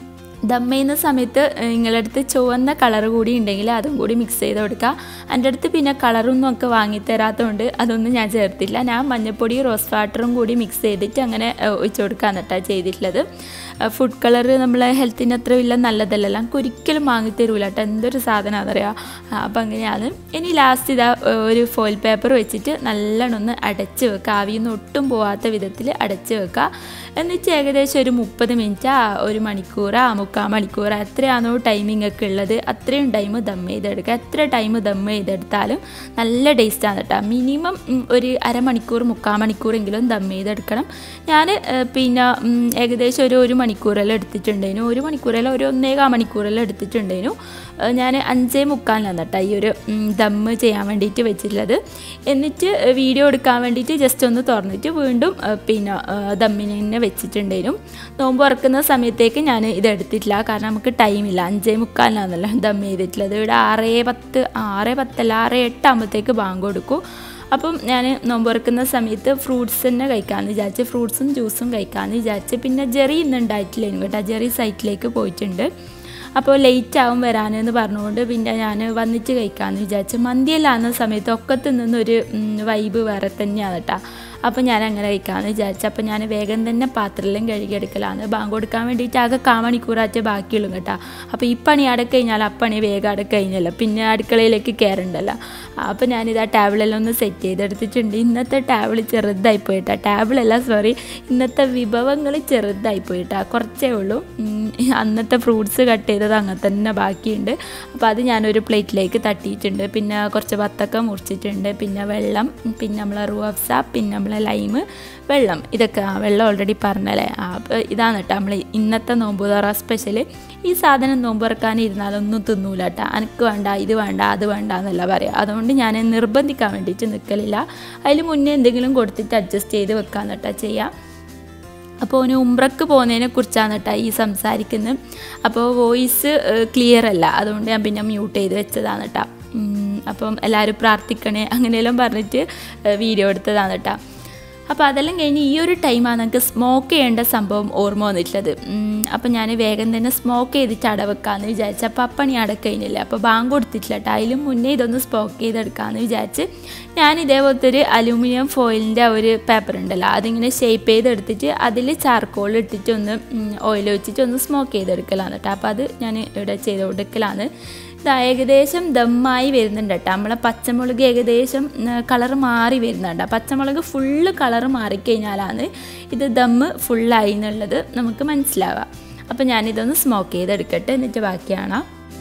ദം ചെയ്യുന്ന സമയത്ത് നിങ്ങളുടെ അടുത്ത് ചുവന്ന കളർ കൂടി ഉണ്ടെങ്കിൽ അതും കൂടി മിക്സ് ചെയ്ത് കൊടുക്കുക എൻ്റെ അടുത്ത് പിന്നെ കളറൊന്നും ഒക്കെ വാങ്ങിത്തരാത്തതുകൊണ്ട് അതൊന്നും ഞാൻ ചേർത്തില്ല ഞാൻ മഞ്ഞൾപ്പൊടി റോസ് വാട്ടറും കൂടി മിക്സ് ചെയ്തിട്ട് അങ്ങനെ ഒഴിച്ചു കൊടുക്കാൻ എന്നിട്ടാണ് ചെയ്തിട്ടുള്ളത് ഫുഡ് കളർ നമ്മളെ ഹെൽത്തിന് അത്ര വലിയ നല്ലതല്ലല്ലോ നമുക്ക് ഒരിക്കലും വാങ്ങിത്തരൂല കേട്ടോ എന്തൊരു സാധനമാണെന്ന് അറിയാം അപ്പം അങ്ങനെയാണ് ഇനി ലാസ്റ്റ് ഇതാ ഒരു ഫോയിൽ പേപ്പർ വെച്ചിട്ട് നല്ലോണം ഒന്ന് അടച്ച് വെക്കുക ആവിയൊന്നും ഒട്ടും പോവാത്ത വിധത്തിൽ അടച്ച് വെക്കുക എന്നിട്ട് ഏകദേശം ഒരു മുപ്പത് മിനിറ്റ് ഒരു മണിക്കൂറാ മുക്കാൽ മണിക്കൂർ എത്രയാണോ ടൈമിംഗ് ഒക്കെ ഉള്ളത് അത്രയും ടൈം ദം ചെയ്തെടുക്കുക എത്ര ടൈം ദം ചെയ്തെടുത്താലും നല്ല ടേസ്റ്റാണ് കേട്ടോ മിനിമം ഒരു അരമണിക്കൂർ മുക്കാൽ മണിക്കൂറെങ്കിലും ദം ചെയ്തെടുക്കണം ഞാൻ പിന്നെ ഏകദേശം ഒരു ഒരു മണിക്കൂറെല്ലാം എടുത്തിട്ടുണ്ടേനു ഒരു മണിക്കൂറെല്ലാം ഒരു ഒന്നേകാൽ മണിക്കൂറെല്ലാം എടുത്തിട്ടുണ്ടേനു ഞാൻ അഞ്ചേ മുക്കാലിനാണ് കേട്ടോ ഈ ഒരു ദമ്മ് ചെയ്യാൻ വേണ്ടിയിട്ട് വെച്ചിട്ടുള്ളത് എന്നിട്ട് വീഡിയോ എടുക്കാൻ വേണ്ടിയിട്ട് ജസ്റ്റ് ഒന്ന് തുറന്നിട്ട് വീണ്ടും പിന്നെ ദമ്മിന് തന്നെ വെച്ചിട്ടുണ്ടേനും നോമ്പ് തുറക്കുന്ന സമയത്തേക്ക് ഞാൻ ഇത് എടുത്തിട്ടില്ല കാരണം നമുക്ക് ടൈമില്ല അഞ്ചേ മുക്കാലിനാണല്ലോ ദം ചെയ്തിട്ടുള്ളത് ഇവിടെ ആറേ പത്ത് ആറേ പത്തല്ല ആറേ എട്ടാകുമ്പോഴത്തേക്ക് ബാങ്ക് കൊടുക്കും അപ്പം ഞാൻ നോമ്പ് തുറക്കുന്ന സമയത്ത് ഫ്രൂട്ട്സ് തന്നെ കഴിക്കാമെന്ന് വിചാരിച്ച് ഫ്രൂട്ട്സും ജ്യൂസും കഴിക്കാമെന്ന് വിചാരിച്ച് പിന്നെ ജെറി ഇന്ന് ഉണ്ടായിട്ടില്ലായിരുന്നു കേട്ടോ ജെറി സൈറ്റിലേക്ക് പോയിട്ടുണ്ട് അപ്പോൾ ലേറ്റ് ആവും വരാനെന്ന് പറഞ്ഞുകൊണ്ട് പിന്നെ ഞാൻ വന്നിട്ട് കഴിക്കാമെന്ന് വിചാരിച്ചു മന്തിയിലാകുന്ന സമയത്ത് ഒക്കത്ത് നിന്നൊരു വൈബ് വേറെ തന്നെയാണ് കേട്ടോ അപ്പോൾ ഞാൻ അങ്ങനെ കഴിക്കാമെന്ന് വിചാരിച്ചു അപ്പോൾ ഞാൻ വേഗം തന്നെ പാത്രമെല്ലാം കഴുകിയെടുക്കലാണ് ബാങ്ക് കൊടുക്കാൻ വേണ്ടിയിട്ട് ആകെ കാമണിക്കൂറാറ്റേ ബാക്കിയുള്ളൂ കേട്ടോ അപ്പോൾ ഈ പണി അവിടെ കഴിഞ്ഞാൽ ആ പണി വേഗം അവിടെ കഴിഞ്ഞല്ലോ പിന്നെ അടുക്കളയിലേക്ക് കയറണ്ടല്ലോ അപ്പോൾ ഞാനിത് ആ ടേബിളെല്ലാം ഒന്ന് സെറ്റ് ചെയ്തെടുത്തിട്ടുണ്ട് ഇന്നത്തെ ടേബിൾ ചെറുതായി പോയിട്ടാ ടേബിളല്ല സോറി ഇന്നത്തെ വിഭവങ്ങൾ ചെറുതായി പോയിട്ടാ കുറച്ചേ ഉള്ളൂ അന്നത്തെ ഫ്രൂട്ട്സ് കട്ട് ചെയ്തത് അങ്ങനെ തന്നെ ബാക്കിയുണ്ട് അപ്പോൾ അത് ഞാനൊരു പ്ലേറ്റിലേക്ക് തട്ടിയിട്ടുണ്ട് പിന്നെ കുറച്ച് വത്തക്ക മുറിച്ചിട്ടുണ്ട് പിന്നെ വെള്ളം പിന്നെ നമ്മളെ റൂഅഫ്സ പിന്നെ നമ്മളെ ലൈമ് വെള്ളം ഇതൊക്കെ ആ വെള്ളം ഓൾറെഡി പറഞ്ഞല്ലേ ആ അപ്പോൾ ഇതാണ് കേട്ടോ നമ്മൾ ഇന്നത്തെ നോമ്പ് തുറ സ്പെഷ്യൽ ഈ സാധനം നോമ്പ് തുറക്കാൻ ഇരുന്നാലൊന്നും തിന്നൂല കേട്ടോ എനിക്ക് വേണ്ട ഇത് വേണ്ട അത് വേണ്ട എന്നല്ല പറയുക അതുകൊണ്ട് ഞാൻ നിർബന്ധിക്കാൻ വേണ്ടിയിട്ട് നിൽക്കലില്ല അതിൽ മുന്നേ എന്തെങ്കിലും കൊടുത്തിട്ട് അഡ്ജസ്റ്റ് ചെയ്ത് വെക്കാൻ കേട്ടോ ചെയ്യാം അപ്പോൾ ഓന് ഉംറക്ക് പോകുന്നതിനെ കുറിച്ചാണ് കേട്ടോ ഈ സംസാരിക്കുന്നത് അപ്പോൾ വോയിസ് ക്ലിയർ അല്ല അതുകൊണ്ട് ഞാൻ പിന്നെ മ്യൂട്ട് ചെയ്ത് വെച്ചതാണ് കേട്ടോ അപ്പം എല്ലാവരും പ്രാർത്ഥിക്കണേ അങ്ങനെയെല്ലാം പറഞ്ഞിട്ട് വീഡിയോ എടുത്തതാണ് കേട്ടോ അപ്പോൾ അതെല്ലാം കഴിഞ്ഞ് ഈ ഒരു ടൈമാണ് നമുക്ക് സ്മോക്ക് ചെയ്യേണ്ട സംഭവം ഓർമ്മ വന്നിട്ടുള്ളത് അപ്പം ഞാൻ വേഗം തന്നെ സ്മോക്ക് ചെയ്തിട്ട് അടവെക്കാമെന്ന് വിചാരിച്ചു അപ്പോൾ അപ്പണി അടക്കഴിഞ്ഞില്ല അപ്പോൾ ബാങ്ക് കൊടുത്തിട്ടില്ല കേട്ടോ അതിലും മുന്നേ ഇതൊന്ന് സ്മോക്ക് ചെയ്തെടുക്കാമെന്ന് വിചാരിച്ച് ഞാൻ ഇതേപോലത്തെ ഒരു അലൂമിനിയം ഫോയിലിൻ്റെ ഒരു പേപ്പർ ഉണ്ടല്ലോ അതിങ്ങനെ ഷേപ്പ് ചെയ്തെടുത്തിട്ട് അതിൽ ചാർക്കോൾ ഇട്ടിട്ട് ഒന്ന് ഓയിൽ വെച്ചിട്ട് ഒന്ന് സ്മോക്ക് ചെയ്തെടുക്കലാണ് കേട്ടോ അപ്പോൾ അത് ഞാൻ ഇവിടെ ചെയ്ത് കൊടുക്കലാണ് ഇതാ ഏകദേശം ദമ്മായി വരുന്നുണ്ട് കേട്ടോ നമ്മളെ പച്ചമുളക് ഏകദേശം കളർ മാറി വരുന്നുണ്ട് പച്ചമുളക് ഫുള്ള് കളർ മാറിക്കഴിഞ്ഞാലാണ് ഇത് ദമ്മ് ഫുള്ളായി എന്നുള്ളത് നമുക്ക് മനസ്സിലാവുക അപ്പോൾ ഞാനിതൊന്ന് സ്മോക്ക് ചെയ്തെടുക്കട്ടെ എന്നിട്ട് ബാക്കിയാണ്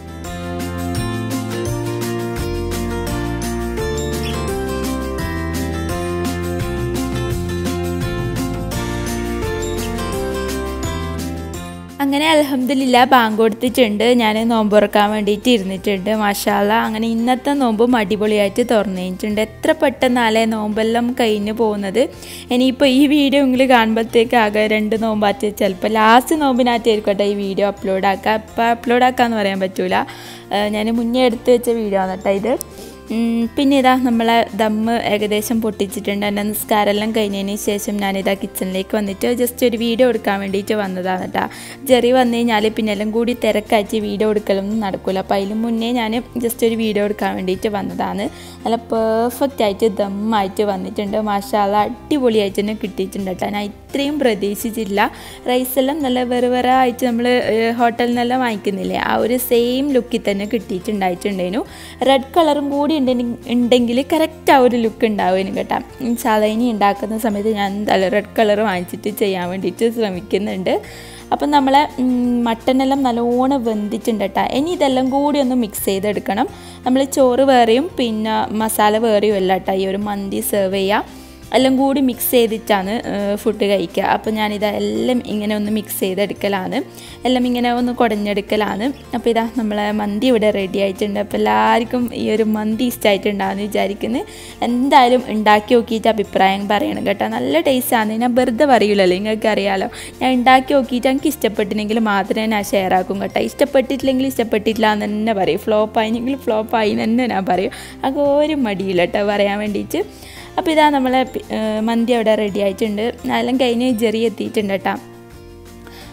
അങ്ങനെ അലഹമ്മദില്ല ബാങ്ക് കൊടുത്തിട്ടുണ്ട് ഞാൻ നോമ്പ് തുറക്കാൻ വേണ്ടിയിട്ട് ഇരുന്നിട്ടുണ്ട് മാഷാല അങ്ങനെ ഇന്നത്തെ നോമ്പും അടിപൊളിയായിട്ട് തുറന്നു കഴിഞ്ഞിട്ടുണ്ട് എത്ര പെട്ടെന്നാലേ നോമ്പെല്ലാം കഴിഞ്ഞ് പോകുന്നത് ഇനിയിപ്പോൾ ഈ വീഡിയോ നിങ്ങൾ കാണുമ്പോഴത്തേക്ക് ആകെ രണ്ട് നോമ്പാറ്റ് ചിലപ്പോൾ ലാസ്റ്റ് നോമ്പിനകത്തായിരിക്കട്ടെ ഈ വീഡിയോ അപ്ലോഡ് ആക്കുക ഇപ്പോൾ അപ്ലോഡ് ആക്കാമെന്ന് പറയാൻ പറ്റൂല ഞാൻ മുന്നേ എടുത്ത് വെച്ച വീഡിയോ ആണ് കേട്ടോ ഇത് പിന്നെ ഇതാ നമ്മളെ ദമ്മ് ഏകദേശം പൊട്ടിച്ചിട്ടുണ്ട് എൻ്റെ നിസ്കാരമെല്ലാം കഴിഞ്ഞതിന് ശേഷം ഞാനിതാ കിച്ചണിലേക്ക് വന്നിട്ട് ജസ്റ്റ് ഒരു വീഡിയോ എടുക്കാൻ വേണ്ടിയിട്ട് വന്നതാണ് കേട്ടോ ജെറി വന്നു കഴിഞ്ഞാൽ പിന്നെ എല്ലാം കൂടി തിരക്കായിട്ട് വീഡിയോ എടുക്കലൊന്നും നടക്കില്ല അപ്പോൾ അതിന് മുന്നേ ഞാൻ ജസ്റ്റ് ഒരു വീഡിയോ എടുക്കാൻ വേണ്ടിയിട്ട് വന്നതാണ് നല്ല പെർഫെക്റ്റ് ആയിട്ട് ദമ്മായിട്ട് വന്നിട്ടുണ്ട് മാഷാല അടിപൊളിയായിട്ട് തന്നെ കിട്ടിയിട്ടുണ്ട് കേട്ടോ ഞാൻ ഇത്രയും പ്രതീക്ഷിച്ചില്ല റൈസെല്ലാം നല്ല വെറു വെറ ആയിട്ട് നമ്മൾ ഹോട്ടലിൽ നിന്നെല്ലാം വാങ്ങിക്കുന്നില്ലേ ആ ഒരു സെയിം ലുക്കിൽ തന്നെ കിട്ടിയിട്ടുണ്ടായിട്ടുണ്ടേനു റെഡ് കളറും കൂടി ഉണ്ടെങ്കിൽ കറക്റ്റ് ആ ഒരു ലുക്ക് ഉണ്ടാവുമായിരുന്നു കേട്ടോ സാധാരണ ഉണ്ടാക്കുന്ന സമയത്ത് ഞാൻ എന്തായാലും റെഡ് കളർ വാങ്ങിച്ചിട്ട് ചെയ്യാൻ വേണ്ടിയിട്ട് ശ്രമിക്കുന്നുണ്ട് അപ്പം നമ്മളെ മട്ടനെല്ലാം നല്ലോണം വെന്തിട്ടുണ്ട് കേട്ടോ ഇനി ഇതെല്ലാം കൂടി ഒന്ന് മിക്സ് ചെയ്തെടുക്കണം നമ്മൾ ചോറ് വേറെയും പിന്നെ മസാല വേറെയും അല്ല കേട്ടോ ഈ ഒരു മന്തി സെർവ് ചെയ്യുക എല്ലാം കൂടി മിക്സ് ചെയ്തിട്ടാണ് ഫുഡ് കഴിക്കുക അപ്പോൾ ഞാനിത് എല്ലാം ഇങ്ങനെ ഒന്ന് മിക്സ് ചെയ്തെടുക്കലാണ് എല്ലാം ഇങ്ങനെ ഒന്ന് കുടഞ്ഞെടുക്കലാണ് അപ്പോൾ ഇതാ നമ്മളെ മന്തി ഇവിടെ റെഡി ആയിട്ടുണ്ട് അപ്പോൾ എല്ലാവർക്കും ഈ ഒരു മന്തി ഇഷ്ടമായിട്ടുണ്ടാകുമെന്ന് വിചാരിക്കുന്നു എന്തായാലും ഉണ്ടാക്കി നോക്കിയിട്ട് അഭിപ്രായം പറയണം കേട്ടോ നല്ല ടേസ്റ്റാണ് ഞാൻ വെറുതെ പറയൂലല്ലോ നിങ്ങൾക്ക് അറിയാലോ ഞാൻ ഉണ്ടാക്കി നോക്കിയിട്ട് എനിക്ക് ഇഷ്ടപ്പെട്ടില്ലെങ്കിൽ മാത്രമേ ഞാൻ ഷെയർ ആക്കും കേട്ടോ ഇഷ്ടപ്പെട്ടിട്ടില്ലെങ്കിൽ ഇഷ്ടപ്പെട്ടിട്ടില്ല എന്ന് തന്നെ പറയും ഫ്ലോപ്പ് ആയെങ്കിൽ ഫ്ലോപ്പ് ആയി തന്നെ ഞാൻ പറയും അത് ഒരു മടിയില്ല കേട്ടോ പറയാൻ വേണ്ടിയിട്ട് അപ്പോൾ ഇതാ നമ്മളെ മന്തി അവിടെ റെഡി ആയിട്ടുണ്ട് എല്ലാം കഴിഞ്ഞ് ജെറി എത്തിയിട്ടുണ്ട് കേട്ടോ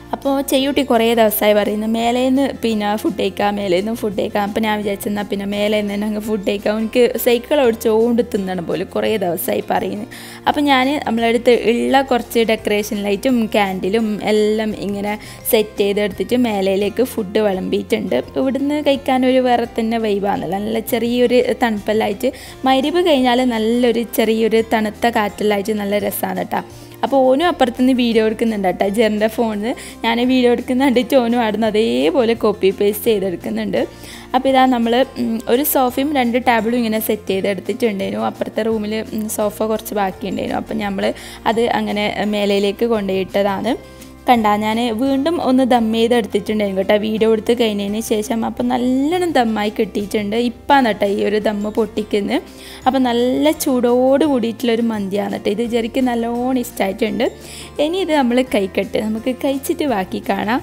അപ്പോൾ ചെയ്യൂട്ടി കുറേ ദിവസമായി പറയുന്നു മേലേന്ന് പിന്നെ ഫുഡ് കഴിക്കാം മേലേന്ന് ഫുഡ് കഴിക്കാം അപ്പോൾ ഞാൻ വിചാരിച്ചെന്നാൽ പിന്നെ മേലേന്ന് തന്നെ അങ്ങ് ഫുഡ് കഴിക്കാം എനിക്ക് സൈക്കിൾ ഓടിച്ചോണ്ട് തിന്നണം പോലെ കുറേ ദിവസമായി പറയുന്നു അപ്പോൾ ഞാൻ നമ്മളടുത്ത് ഉള്ള കുറച്ച് ഡെക്കറേഷൻ ലൈറ്റും ക്യാൻഡിലും എല്ലാം ഇങ്ങനെ സെറ്റ് ചെയ്തെടുത്തിട്ട് മേലയിലേക്ക് ഫുഡ് വിളമ്പിയിട്ടുണ്ട് ഇവിടുന്ന് കഴിക്കാൻ ഒരു വേറെ തന്നെ വൈബാണല്ലോ നല്ല ചെറിയൊരു തണുപ്പെല്ലായിട്ട് മരുവ് കഴിഞ്ഞാൽ നല്ലൊരു ചെറിയൊരു തണുത്ത കാറ്റെല്ലായിട്ട് നല്ല രസമാണ് കേട്ടോ അപ്പോൾ ഓനും അപ്പുറത്തുനിന്ന് വീഡിയോ എടുക്കുന്നുണ്ട് കേട്ടോ ജെറിൻ്റെ ഫോണിൽ ഞാൻ വീഡിയോ എടുക്കുന്ന കണ്ടിട്ട് ഓനും ആടുന്നു അതേപോലെ കോപ്പി പേസ്റ്റ് ചെയ്തെടുക്കുന്നുണ്ട് അപ്പോൾ ഇതാ നമ്മൾ ഒരു സോഫയും രണ്ട് ടേബിളും ഇങ്ങനെ സെറ്റ് ചെയ്തെടുത്തിട്ടുണ്ടായിരുന്നു അപ്പുറത്തെ റൂമിൽ സോഫ കുറച്ച് ബാക്കിയുണ്ടായിരുന്നു അപ്പം നമ്മൾ അത് അങ്ങനെ മേലയിലേക്ക് കൊണ്ടുപോയിട്ടതാണ് കണ്ട ഞാൻ വീണ്ടും ഒന്ന് ദം ചെയ്തെടുത്തിട്ടുണ്ടായിരുന്നു കേട്ടോ വീഡിയോ എടുത്ത് കഴിഞ്ഞതിന് ശേഷം അപ്പം നല്ലോണം ദമ്മായി കിട്ടിയിട്ടുണ്ട് ഇപ്പാണ് കേട്ടോ ഈ ഒരു ദമ്മ് പൊട്ടിക്കുന്നത് അപ്പം നല്ല ചൂടോട് കൂടിയിട്ടുള്ളൊരു മന്തിയാണ് കേട്ടോ ഇത് ജെറിക്ക് നല്ലോണം ഇഷ്ടമായിട്ടുണ്ട് ഇനി ഇത് നമ്മൾ കഴിക്കട്ടെ നമുക്ക് കഴിച്ചിട്ട് ബാക്കി കാണാം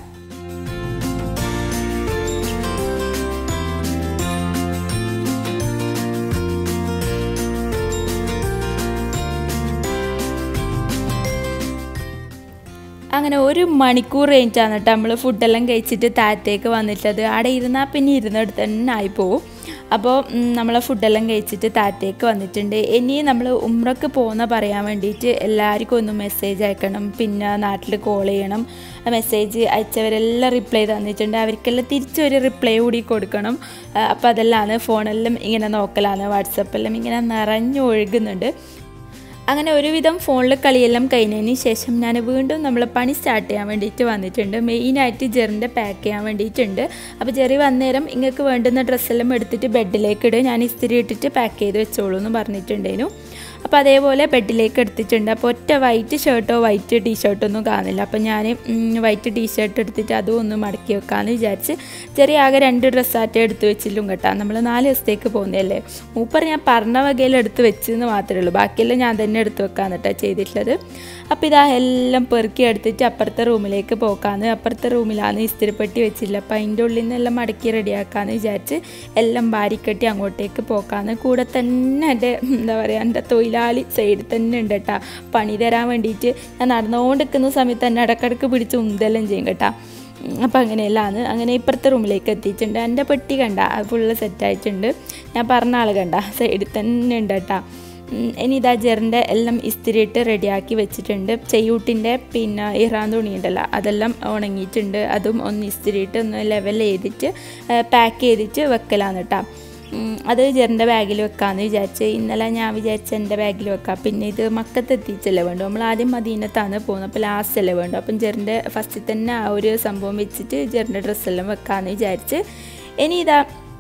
അങ്ങനെ ഒരു മണിക്കൂർ കഴിഞ്ഞിട്ടാണ് കേട്ടോ നമ്മൾ ഫുഡെല്ലാം കഴിച്ചിട്ട് താഴത്തേക്ക് വന്നിട്ടത് അവിടെ ഇരുന്നാൽ പിന്നെ ഇരുന്നിടത്ത് തന്നെ ആയിപ്പോവും അപ്പോൾ നമ്മളെ ഫുഡെല്ലാം കഴിച്ചിട്ട് താഴത്തേക്ക് വന്നിട്ടുണ്ട് ഇനി നമ്മൾ ഉമ്രക്ക് പോകുന്ന പറയാൻ വേണ്ടിയിട്ട് എല്ലാവർക്കും ഒന്ന് മെസ്സേജ് അയക്കണം പിന്നെ നാട്ടിൽ കോൾ ചെയ്യണം മെസ്സേജ് അയച്ചവരെല്ലാം റിപ്ലൈ തന്നിട്ടുണ്ട് അവർക്കെല്ലാം തിരിച്ചൊരു റിപ്ലൈ കൂടി കൊടുക്കണം അപ്പോൾ അതെല്ലാം ഫോണെല്ലാം ഇങ്ങനെ നോക്കലാണ് വാട്സപ്പെല്ലാം ഇങ്ങനെ നിറഞ്ഞൊഴുകുന്നുണ്ട് അങ്ങനെ ഒരുവിധം ഫോണിൽ കളിയെല്ലാം കഴിഞ്ഞതിന് ശേഷം ഞാൻ വീണ്ടും നമ്മൾ പണി സ്റ്റാർട്ട് ചെയ്യാൻ വേണ്ടിയിട്ട് വന്നിട്ടുണ്ട് മെയിനായിട്ട് ജെറിൻ്റെ പാക്ക് ചെയ്യാൻ വേണ്ടിയിട്ടുണ്ട് അപ്പോൾ ജെറി വന്നേരം ഇങ്ങൾക്ക് വേണ്ടുന്ന ഡ്രസ്സെല്ലാം എടുത്തിട്ട് ബെഡിലേക്ക് ഇടുക ഞാൻ ഇസ്തിരി ഇട്ടിട്ട് പാക്ക് ചെയ്ത് വെച്ചോളൂ എന്ന് പറഞ്ഞിട്ടുണ്ടായിരുന്നു അപ്പോൾ അതേപോലെ ബെഡിലേക്ക് എടുത്തിട്ടുണ്ട് അപ്പോൾ ഒറ്റ വൈറ്റ് ഷർട്ടോ വൈറ്റ് ടീഷർട്ടോ ഒന്നും കാണുന്നില്ല അപ്പോൾ ഞാൻ വൈറ്റ് ടീഷർട്ട് എടുത്തിട്ട് അതും ഒന്ന് മടക്കി വെക്കാമെന്ന് വിചാരിച്ച് ചെറിയ ആകെ രണ്ട് ഡ്രസ്സാറ്റേ എടുത്ത് വെച്ചില്ലും കേട്ടോ നമ്മൾ നാല് ദിവസത്തേക്ക് പോകുന്നതല്ലേ മൂപ്പർ ഞാൻ പറഞ്ഞ വകയിൽ എടുത്ത് വെച്ചെന്ന് മാത്രമേ ഉള്ളൂ ബാക്കിയെല്ലാം ഞാൻ തന്നെ എടുത്ത് വെക്കാന്ന് കേട്ടോ ചെയ്തിട്ടുള്ളത് അപ്പോൾ ഇതാ എല്ലാം പെറുക്കി എടുത്തിട്ട് അപ്പുറത്തെ റൂമിലേക്ക് പോക്കാന്ന് അപ്പുറത്തെ റൂമിലാണ് ഇസ്തിരിപ്പെട്ടി വെച്ചില്ല അപ്പോൾ അതിൻ്റെ ഉള്ളിൽ നിന്ന് എല്ലാം മടക്കി റെഡിയാക്കാമെന്ന് വിചാരിച്ച് എല്ലാം വാരിക്കെട്ടി അങ്ങോട്ടേക്ക് പോക്കാന്ന് കൂടെ തന്നെ എൻ്റെ എന്താ പറയുക എൻ്റെ തൊഴിലാളി സൈഡിൽ തന്നെ ഉണ്ട് കേട്ടോ പണി തരാൻ വേണ്ടിയിട്ട് ഞാൻ നടന്നുകൊണ്ട് നിൽക്കുന്ന സമയത്ത് തന്നെ ഇടക്കിടക്ക് പിടിച്ച് ഉന്തെല്ലാം ചെയ്യും കേട്ടോ അപ്പോൾ അങ്ങനെയല്ലാന്ന് അങ്ങനെ ഇപ്പുറത്തെ റൂമിലേക്ക് എത്തിയിട്ടുണ്ട് എൻ്റെ പെട്ടി കണ്ട അത് ഫുള്ള് സെറ്റായിട്ടുണ്ട് ഞാൻ പറഞ്ഞ ആൾ കണ്ട സൈഡിൽ തന്നെ ഉണ്ട് കേട്ടോ ഇനി ഇതാ ജെറിൻ്റെ എല്ലാം ഇസ്തിരിയിട്ട് റെഡിയാക്കി വെച്ചിട്ടുണ്ട് ചെയ്യൂട്ടിൻ്റെ പിന്നെ ഇറാൻ തുണി ഉണ്ടല്ലോ അതെല്ലാം ഉണങ്ങിയിട്ടുണ്ട് അതും ഒന്ന് ഇസ്തിരിയിട്ട് ഒന്ന് ലെവൽ ചെയ്തിട്ട് പാക്ക് ചെയ്തിട്ട് വെക്കലാണ് കേട്ടോ അത് ജെറിൻ്റെ ബാഗിൽ വെക്കാമെന്ന് വിചാരിച്ച് ഇന്നലെ ഞാൻ വിചാരിച്ച എൻ്റെ ബാഗിൽ വെക്കാം പിന്നെ ഇത് മക്കത്ത് എത്തിച്ചല്ലേ വേണ്ടു നമ്മൾ ആദ്യം മദീനത്താണ് പോകുന്നത് അപ്പോൾ ലാസ്റ്റ് അല്ലേ വേണ്ടു അപ്പം ജെറിൻ്റെ ഫസ്റ്റിൽ തന്നെ ആ ഒരു സംഭവം വെച്ചിട്ട് ജെറിൻ്റെ ഡ്രസ്സെല്ലാം വെക്കാമെന്ന് വിചാരിച്ച് ഇനി ഇതാ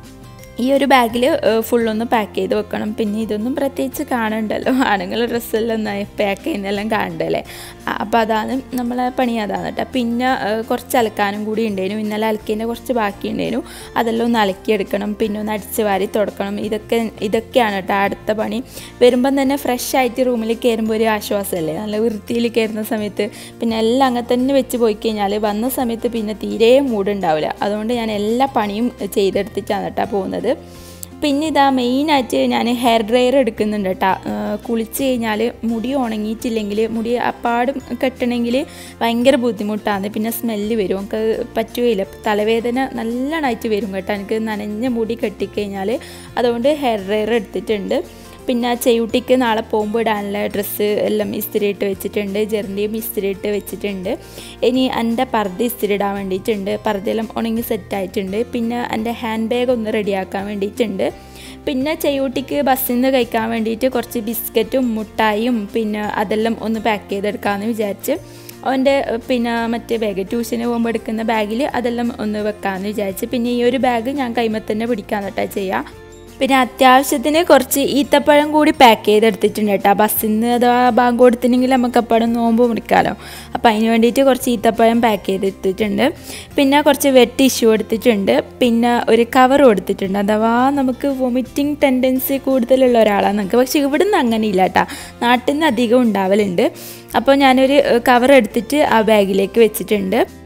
ഈ ഒരു ബാഗിൽ ഫുള്ളൊന്ന് പാക്ക് ചെയ്ത് വെക്കണം പിന്നെ ഇതൊന്നും പ്രത്യേകിച്ച് കാണണ്ടല്ലോ ആണുങ്ങൾ ഡ്രസ്സെല്ലാം പാക്ക് ചെയ്യുന്നതെല്ലാം കാണണ്ടല്ലേ അപ്പോൾ അതാണ് നമ്മളെ പണി അതാണ് കേട്ടോ പിന്നെ കുറച്ച് അലക്കാനും കൂടി ഉണ്ടായിരുന്നു ഇന്നലെ അലക്കിൻ്റെ കുറച്ച് ബാക്കി ഉണ്ടായിരുന്നു അതെല്ലാം ഒന്ന് അലക്കിയെടുക്കണം പിന്നെ ഒന്ന് അടിച്ച് വാരി തുടക്കണം ഇതൊക്കെ ഇതൊക്കെയാണ് കേട്ടോ അടുത്ത പണി വരുമ്പം തന്നെ ഫ്രഷ് ആയിട്ട് റൂമിൽ കയറുമ്പോൾ ഒരു ആശ്വാസമല്ലേ നല്ല വൃത്തിയിൽ കയറുന്ന സമയത്ത് പിന്നെ എല്ലാം അങ്ങനെ തന്നെ വെച്ച് പോയി കഴിഞ്ഞാൽ വന്ന സമയത്ത് പിന്നെ തീരെ മൂടുണ്ടാവില്ല അതുകൊണ്ട് ഞാൻ എല്ലാ പണിയും ചെയ്തെടുത്തിട്ടാണ് കേട്ടോ പോകുന്നത് പിന്നെ ഇതാ മെയിനായിട്ട് ഞാൻ ഹെയർ ഡ്രയർ എടുക്കുന്നുണ്ട് കേട്ടോ കുളിച്ച് കഴിഞ്ഞാൽ മുടി ഉണങ്ങിയിട്ടില്ലെങ്കിൽ മുടി അപ്പാടും കെട്ടണമെങ്കിൽ ഭയങ്കര ബുദ്ധിമുട്ടാണ് പിന്നെ സ്മെല്ല് വരും നമുക്ക് പറ്റുകയില്ല തലവേദന നല്ലോണമായിട്ട് വരും കേട്ടോ എനിക്ക് നനഞ്ഞ മുടി കെട്ടിക്കഴിഞ്ഞാൽ അതുകൊണ്ട് ഹെയർ ഡ്രയർ എടുത്തിട്ടുണ്ട് പിന്നെ ചെയ്യൂട്ടിക്ക് നാളെ പോകുമ്പോൾ ഇടാനുള്ള ഡ്രസ്സ് എല്ലാം ഇസ്തിരിയിട്ട് വെച്ചിട്ടുണ്ട് ജെറിൻ്റെയും ഇസ്തിരിയിട്ട് വെച്ചിട്ടുണ്ട് ഇനി എൻ്റെ പർദ്ദ ഇസ്തിരി ഇടാൻ വേണ്ടിയിട്ടുണ്ട് പർദ്ദയെല്ലാം ഉണങ്ങി സെറ്റായിട്ടുണ്ട് പിന്നെ എൻ്റെ ഹാൻഡ് ബാഗ് ഒന്ന് റെഡിയാക്കാൻ വേണ്ടിയിട്ടുണ്ട് പിന്നെ ചെയ്യൂട്ടിക്ക് ബസ്സിൽ നിന്ന് കഴിക്കാൻ വേണ്ടിയിട്ട് കുറച്ച് ബിസ്ക്കറ്റും മുട്ടായും പിന്നെ അതെല്ലാം ഒന്ന് പാക്ക് ചെയ്തെടുക്കാമെന്ന് വിചാരിച്ച് അവൻ്റെ പിന്നെ മറ്റേ ബാഗ് ട്യൂഷന് പോകുമ്പോൾ എടുക്കുന്ന ബാഗിൽ അതെല്ലാം ഒന്ന് വെക്കാമെന്ന് വിചാരിച്ച് പിന്നെ ഈ ഒരു ബാഗ് ഞാൻ കൈമ തന്നെ പിടിക്കാൻ കേട്ടോ ചെയ്യുക പിന്നെ അത്യാവശ്യത്തിന് കുറച്ച് ഈത്തപ്പഴം കൂടി പാക്ക് ചെയ്തെടുത്തിട്ടുണ്ട് കേട്ടോ ബസ്സിൽ നിന്ന് അഥവാ ബാങ്ക് കൊടുത്തിട്ടുണ്ടെങ്കിൽ നമുക്ക് അപ്പഴം നോമ്പ് മുറിക്കാമല്ലോ അപ്പോൾ അതിന് വേണ്ടിയിട്ട് കുറച്ച് ഈത്തപ്പഴം പാക്ക് ചെയ്തെടുത്തിട്ടുണ്ട് പിന്നെ കുറച്ച് വെറ്റ് ടിഷ്യൂ എടുത്തിട്ടുണ്ട് പിന്നെ ഒരു കവർ കൊടുത്തിട്ടുണ്ട് അഥവാ നമുക്ക് വൊമിറ്റിംഗ് ടെൻഡൻസി കൂടുതലുള്ള ഒരാളാണ് നമുക്ക് പക്ഷേ ഇവിടുന്ന് അങ്ങനെ ഇല്ല കേട്ടോ നാട്ടിൽ നിന്ന് അധികം ഉണ്ടാവലുണ്ട് അപ്പോൾ ഞാനൊരു കവർ എടുത്തിട്ട് ആ ബാഗിലേക്ക് വെച്ചിട്ടുണ്ട്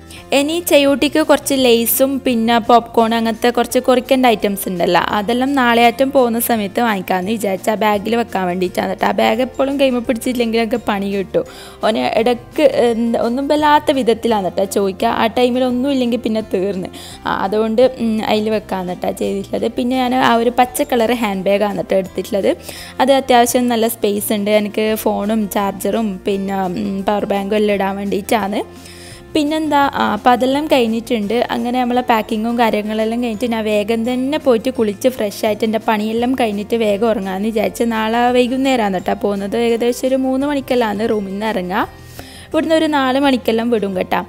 ഇനി ചെയ്യൂട്ടിക്ക് കുറച്ച് ലേസും പിന്നെ പോപ്കോൺ അങ്ങനത്തെ കുറച്ച് കുറിക്കേണ്ട ഐറ്റംസ് ഉണ്ടല്ലോ അതെല്ലാം നാളെ ആറ്റം പോകുന്ന സമയത്ത് വാങ്ങിക്കാമെന്ന് വിചാരിച്ചു ആ ബാഗിൽ വെക്കാൻ വേണ്ടിയിട്ടാണ് കേട്ടോ ആ ബാഗ് എപ്പോഴും കൈമ പിടിച്ചില്ലെങ്കിലൊക്കെ പണി കിട്ടും ഓന് ഇടയ്ക്ക് എന്താ ഒന്നും വല്ലാത്ത വിധത്തിലാണ് കേട്ടോ ചോദിക്കുക ആ ടൈമിൽ ഒന്നും ഇല്ലെങ്കിൽ പിന്നെ തീർന്ന് ആ, അതുകൊണ്ട് അതിൽ വെക്കാമെന്ന് കേട്ടോ ചെയ്തിട്ടുള്ളത് പിന്നെ ഞാൻ ആ ഒരു പച്ച കളർ ഹാൻഡ് ബാഗാണ് കേട്ടോ എടുത്തിട്ടുള്ളത് അത് അത്യാവശ്യം നല്ല സ്പേസ് ഉണ്ട് എനിക്ക് ഫോണും ചാർജറും പിന്നെ പവർ ബാങ്കും എല്ലാം ഇടാൻ വേണ്ടിയിട്ടാണ് പിന്നെന്താ ആ, അപ്പം അതെല്ലാം കഴിഞ്ഞിട്ടുണ്ട് അങ്ങനെ നമ്മളെ പാക്കിങ്ങും കാര്യങ്ങളെല്ലാം കഴിഞ്ഞിട്ട് ഞാൻ വേഗം തന്നെ പോയിട്ട് കുളിച്ച് ഫ്രഷ് ആയിട്ട് എൻ്റെ പണിയെല്ലാം കഴിഞ്ഞിട്ട് വേഗം ഉറങ്ങാമെന്ന് വിചാരിച്ച് നാളെ വൈകുന്നേരമാണ് കേട്ടോ പോകുന്നത് ഏകദേശം ഒരു മൂന്ന് മണിക്കെല്ലാം റൂമിൽ നിന്ന് ഇറങ്ങുക ഇവിടുന്ന് ഒരു നാല് മണിക്കെല്ലാം വിടും കേട്ടോ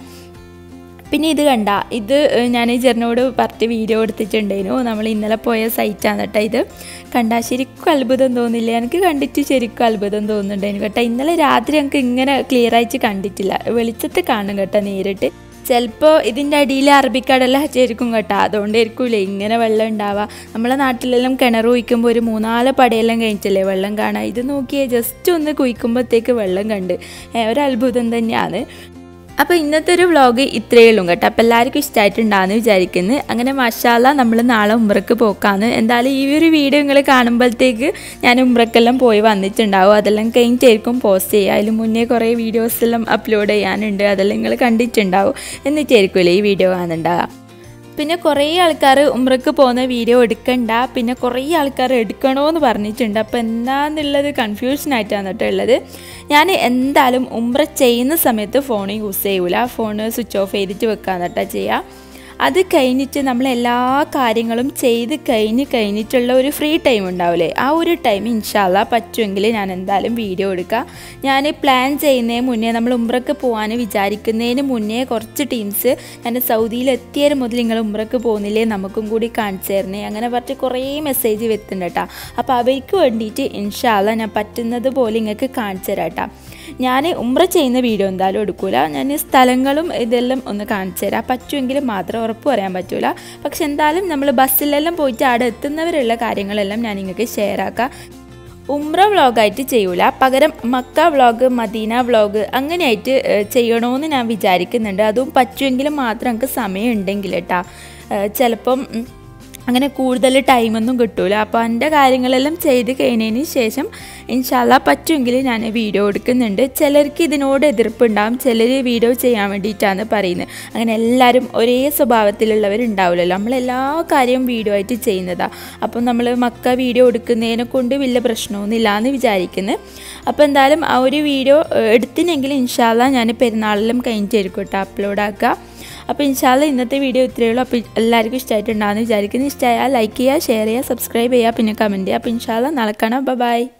പിന്നെ ഇത് കണ്ട ഇത് ഏഹ്, ഞാൻ ഈ ജെറിനോട് പറഞ്ഞ് വീഡിയോ എടുത്തിട്ടുണ്ടായിരുന്നു നമ്മൾ ഇന്നലെ പോയ സൈറ്റാണ് കേട്ടോ ഇത് കണ്ടാൽ ശരിക്കും അത്ഭുതം തോന്നില്ല എനിക്ക് കണ്ടിട്ട് ശരിക്കും അത്ഭുതം തോന്നുന്നുണ്ടായിരുന്നു കേട്ടോ ഇന്നലെ രാത്രി ഞങ്ങൾക്ക് ഇങ്ങനെ ക്ലിയർ ആയിട്ട് കണ്ടിട്ടില്ല വെളിച്ചത്ത് കാണും കേട്ടോ നേരിട്ട് ചിലപ്പോൾ ഇതിൻ്റെ അടിയിൽ അറബിക്കടല ചേരിക്കും കേട്ടോ അതുകൊണ്ടായിരിക്കൂലേ ഇങ്ങനെ വെള്ളം ഉണ്ടാവുക നമ്മളെ നാട്ടിലെല്ലാം കിണർ കുഴിക്കുമ്പോൾ ഒരു മൂന്നാല് പടയെല്ലാം കഴിഞ്ഞിട്ടല്ലേ വെള്ളം കാണാം ഇത് നോക്കിയേ ജസ്റ്റ് ഒന്ന് കുഴിക്കുമ്പോഴത്തേക്ക് വെള്ളം കണ്ട് ഏ, ഒരു അത്ഭുതം തന്നെയാണ് അപ്പോൾ ഇന്നത്തെ ഒരു വ്ളോഗ് ഇത്രയേ ഉള്ളൂ കേട്ടോ അപ്പോൾ എല്ലാവർക്കും ഇഷ്ടമായിട്ടുണ്ടാകുമെന്ന് വിചാരിക്കുന്നു അങ്ങനെ മഷാല നമ്മൾ നാളെ ഉമ്രക്ക് പോക്കാന്ന് എന്തായാലും ഈ ഒരു വീഡിയോ നിങ്ങൾ കാണുമ്പോഴത്തേക്ക് ഞാൻ ഉമ്രക്കെല്ലാം പോയി വന്നിട്ടുണ്ടാവും അതെല്ലാം കഴിഞ്ഞിട്ടായിരിക്കും പോസ്റ്റ് ചെയ്യുക അതിൽ മുന്നേ കുറേ വീഡിയോസ് എല്ലാം അപ്ലോഡ് ചെയ്യാനുണ്ട് അതെല്ലാം നിങ്ങൾ കണ്ടിട്ടുണ്ടാവും എന്നിട്ടായിരിക്കുമല്ലേ ഈ വീഡിയോ കാണുന്നുണ്ടാവുക പിന്നെ കുറേ ആൾക്കാർ ഉമ്രക്ക് പോകുന്ന വീഡിയോ എടുക്കണ്ട പിന്നെ കുറേ ആൾക്കാർ എടുക്കണമെന്ന് പറഞ്ഞിട്ടുണ്ട് അപ്പോൾ എന്താണെന്നുള്ളത് കൺഫ്യൂഷൻ ആയിട്ടാണ് കേട്ടോ ഉള്ളത് ഞാൻ എന്തായാലും ഉമ്ര ചെയ്യുന്ന സമയത്ത് ഫോൺ യൂസ് ചെയ്യൂല ഫോൺ സ്വിച്ച് ഓഫ് ചെയ്തിട്ട് വെക്കാന്ന് കേട്ടോ ചെയ്യുക അത് കഴിഞ്ഞിട്ട് നമ്മൾ എല്ലാ കാര്യങ്ങളും ചെയ്ത് കഴിഞ്ഞ് കഴിഞ്ഞിട്ടുള്ള ഒരു ഫ്രീ ടൈം ഉണ്ടാവില്ലേ ആ ഒരു ടൈം ഇൻഷാല്ല പറ്റുമെങ്കിൽ ഞാൻ എന്തായാലും വീഡിയോ എടുക്കാം ഞാൻ പ്ലാൻ ചെയ്യുന്നതിന് മുന്നേ നമ്മൾ ഉമ്രക്ക് പോകാൻ വിചാരിക്കുന്നതിന് മുന്നേ കുറച്ച് ടീംസ് ഞാൻ സൗദിയിൽ എത്തിയത് മുതൽ നിങ്ങൾ ഉമ്രക്ക് പോകുന്നില്ലേ നമുക്കും കൂടി കാണിച്ചു തരണേ അങ്ങനെ പറഞ്ഞ് കുറേ മെസ്സേജ് വെത്തുന്നുണ്ട് കേട്ടോ അപ്പോൾ അവർക്ക് വേണ്ടിയിട്ട് ഇൻഷാല്ല ഞാൻ പറ്റുന്നത് പോലെ നിങ്ങൾക്ക് കാണിച്ചു തരാം കേട്ടോ ഞാൻ ഉമ്ര ചെയ്യുന്ന വീഡിയോ എന്തായാലും എടുക്കൂല ഞാൻ സ്ഥലങ്ങളും ഇതെല്ലാം ഒന്ന് കാണിച്ചു തരാം പറ്റുമെങ്കിൽ മാത്രം ഉറപ്പ് പറയാൻ പറ്റൂല പക്ഷെ എന്തായാലും നമ്മൾ ബസ്സിലെല്ലാം പോയിട്ട് അവിടെ എത്തുന്നവരുള്ള കാര്യങ്ങളെല്ലാം ഞാൻ നിങ്ങൾക്ക് ഷെയർ ആക്കാം ഉമ്ര വ്ളോഗായിട്ട് ചെയ്യൂല പകരം മക്ക വ്ളോഗ് മദീന വ്ളോഗ് അങ്ങനെയായിട്ട് ഏഹ്, ചെയ്യണമെന്ന് ഞാൻ വിചാരിക്കുന്നുണ്ട് അതും പറ്റുമെങ്കിൽ മാത്രം നമുക്ക് സമയം ഉണ്ടെങ്കിൽ കേട്ടോ ചിലപ്പം ഉം, അങ്ങനെ കൂടുതൽ ടൈമൊന്നും കിട്ടൂല അപ്പോൾ എൻ്റെ കാര്യങ്ങളെല്ലാം ചെയ്ത് കഴിഞ്ഞതിന് ശേഷം ഇൻഷാല്ല പറ്റുമെങ്കിൽ ഞാൻ വീഡിയോ എടുക്കുന്നുണ്ട് ചിലർക്ക് ഇതിനോട് എതിർപ്പുണ്ടാവും ചിലർ വീഡിയോ ചെയ്യാൻ വേണ്ടിയിട്ടാണ് പറയുന്നത് അങ്ങനെ എല്ലാവരും ഒരേ സ്വഭാവത്തിലുള്ളവരുണ്ടാവില്ലല്ലോ നമ്മളെല്ലാ കാര്യവും വീഡിയോ ആയിട്ട് ചെയ്യുന്നതാണ് അപ്പം നമ്മൾ മക്ക വീഡിയോ എടുക്കുന്നതിനെ കൊണ്ട് വലിയ പ്രശ്നമൊന്നുമില്ല എന്ന് വിചാരിക്കുന്നു അപ്പോൾ എന്തായാലും ആ ഒരു വീഡിയോ എടുത്തിനെങ്കിൽ ഇൻഷാല്ല ഞാൻ പെരുന്നാളിലും കഴിഞ്ഞിട്ടായിരിക്കും കേട്ടോ അപ്ലോഡ് ആക്കുക അപ്പോൾ ഇൻഷാല്ല ഇന്നത്തെ വീഡിയോ ഇത്രയേ ഉള്ളൂ അപ്പോൾ എല്ലാവർക്കും ഇഷ്ടമായിട്ടുണ്ടാകുമെന്ന് വിചാരിക്കുന്നു ഇഷ്ടമായാൽ ലൈക്ക് ചെയ്യുക ഷെയർ ചെയ്യുക സബ്സ്ക്രൈബ് ചെയ്യുക പിന്നെ കമൻറ്റ് ചെയ്യുക അപ്പോൾ ഇൻഷാല്ല നാളെ കാണാം ബൈ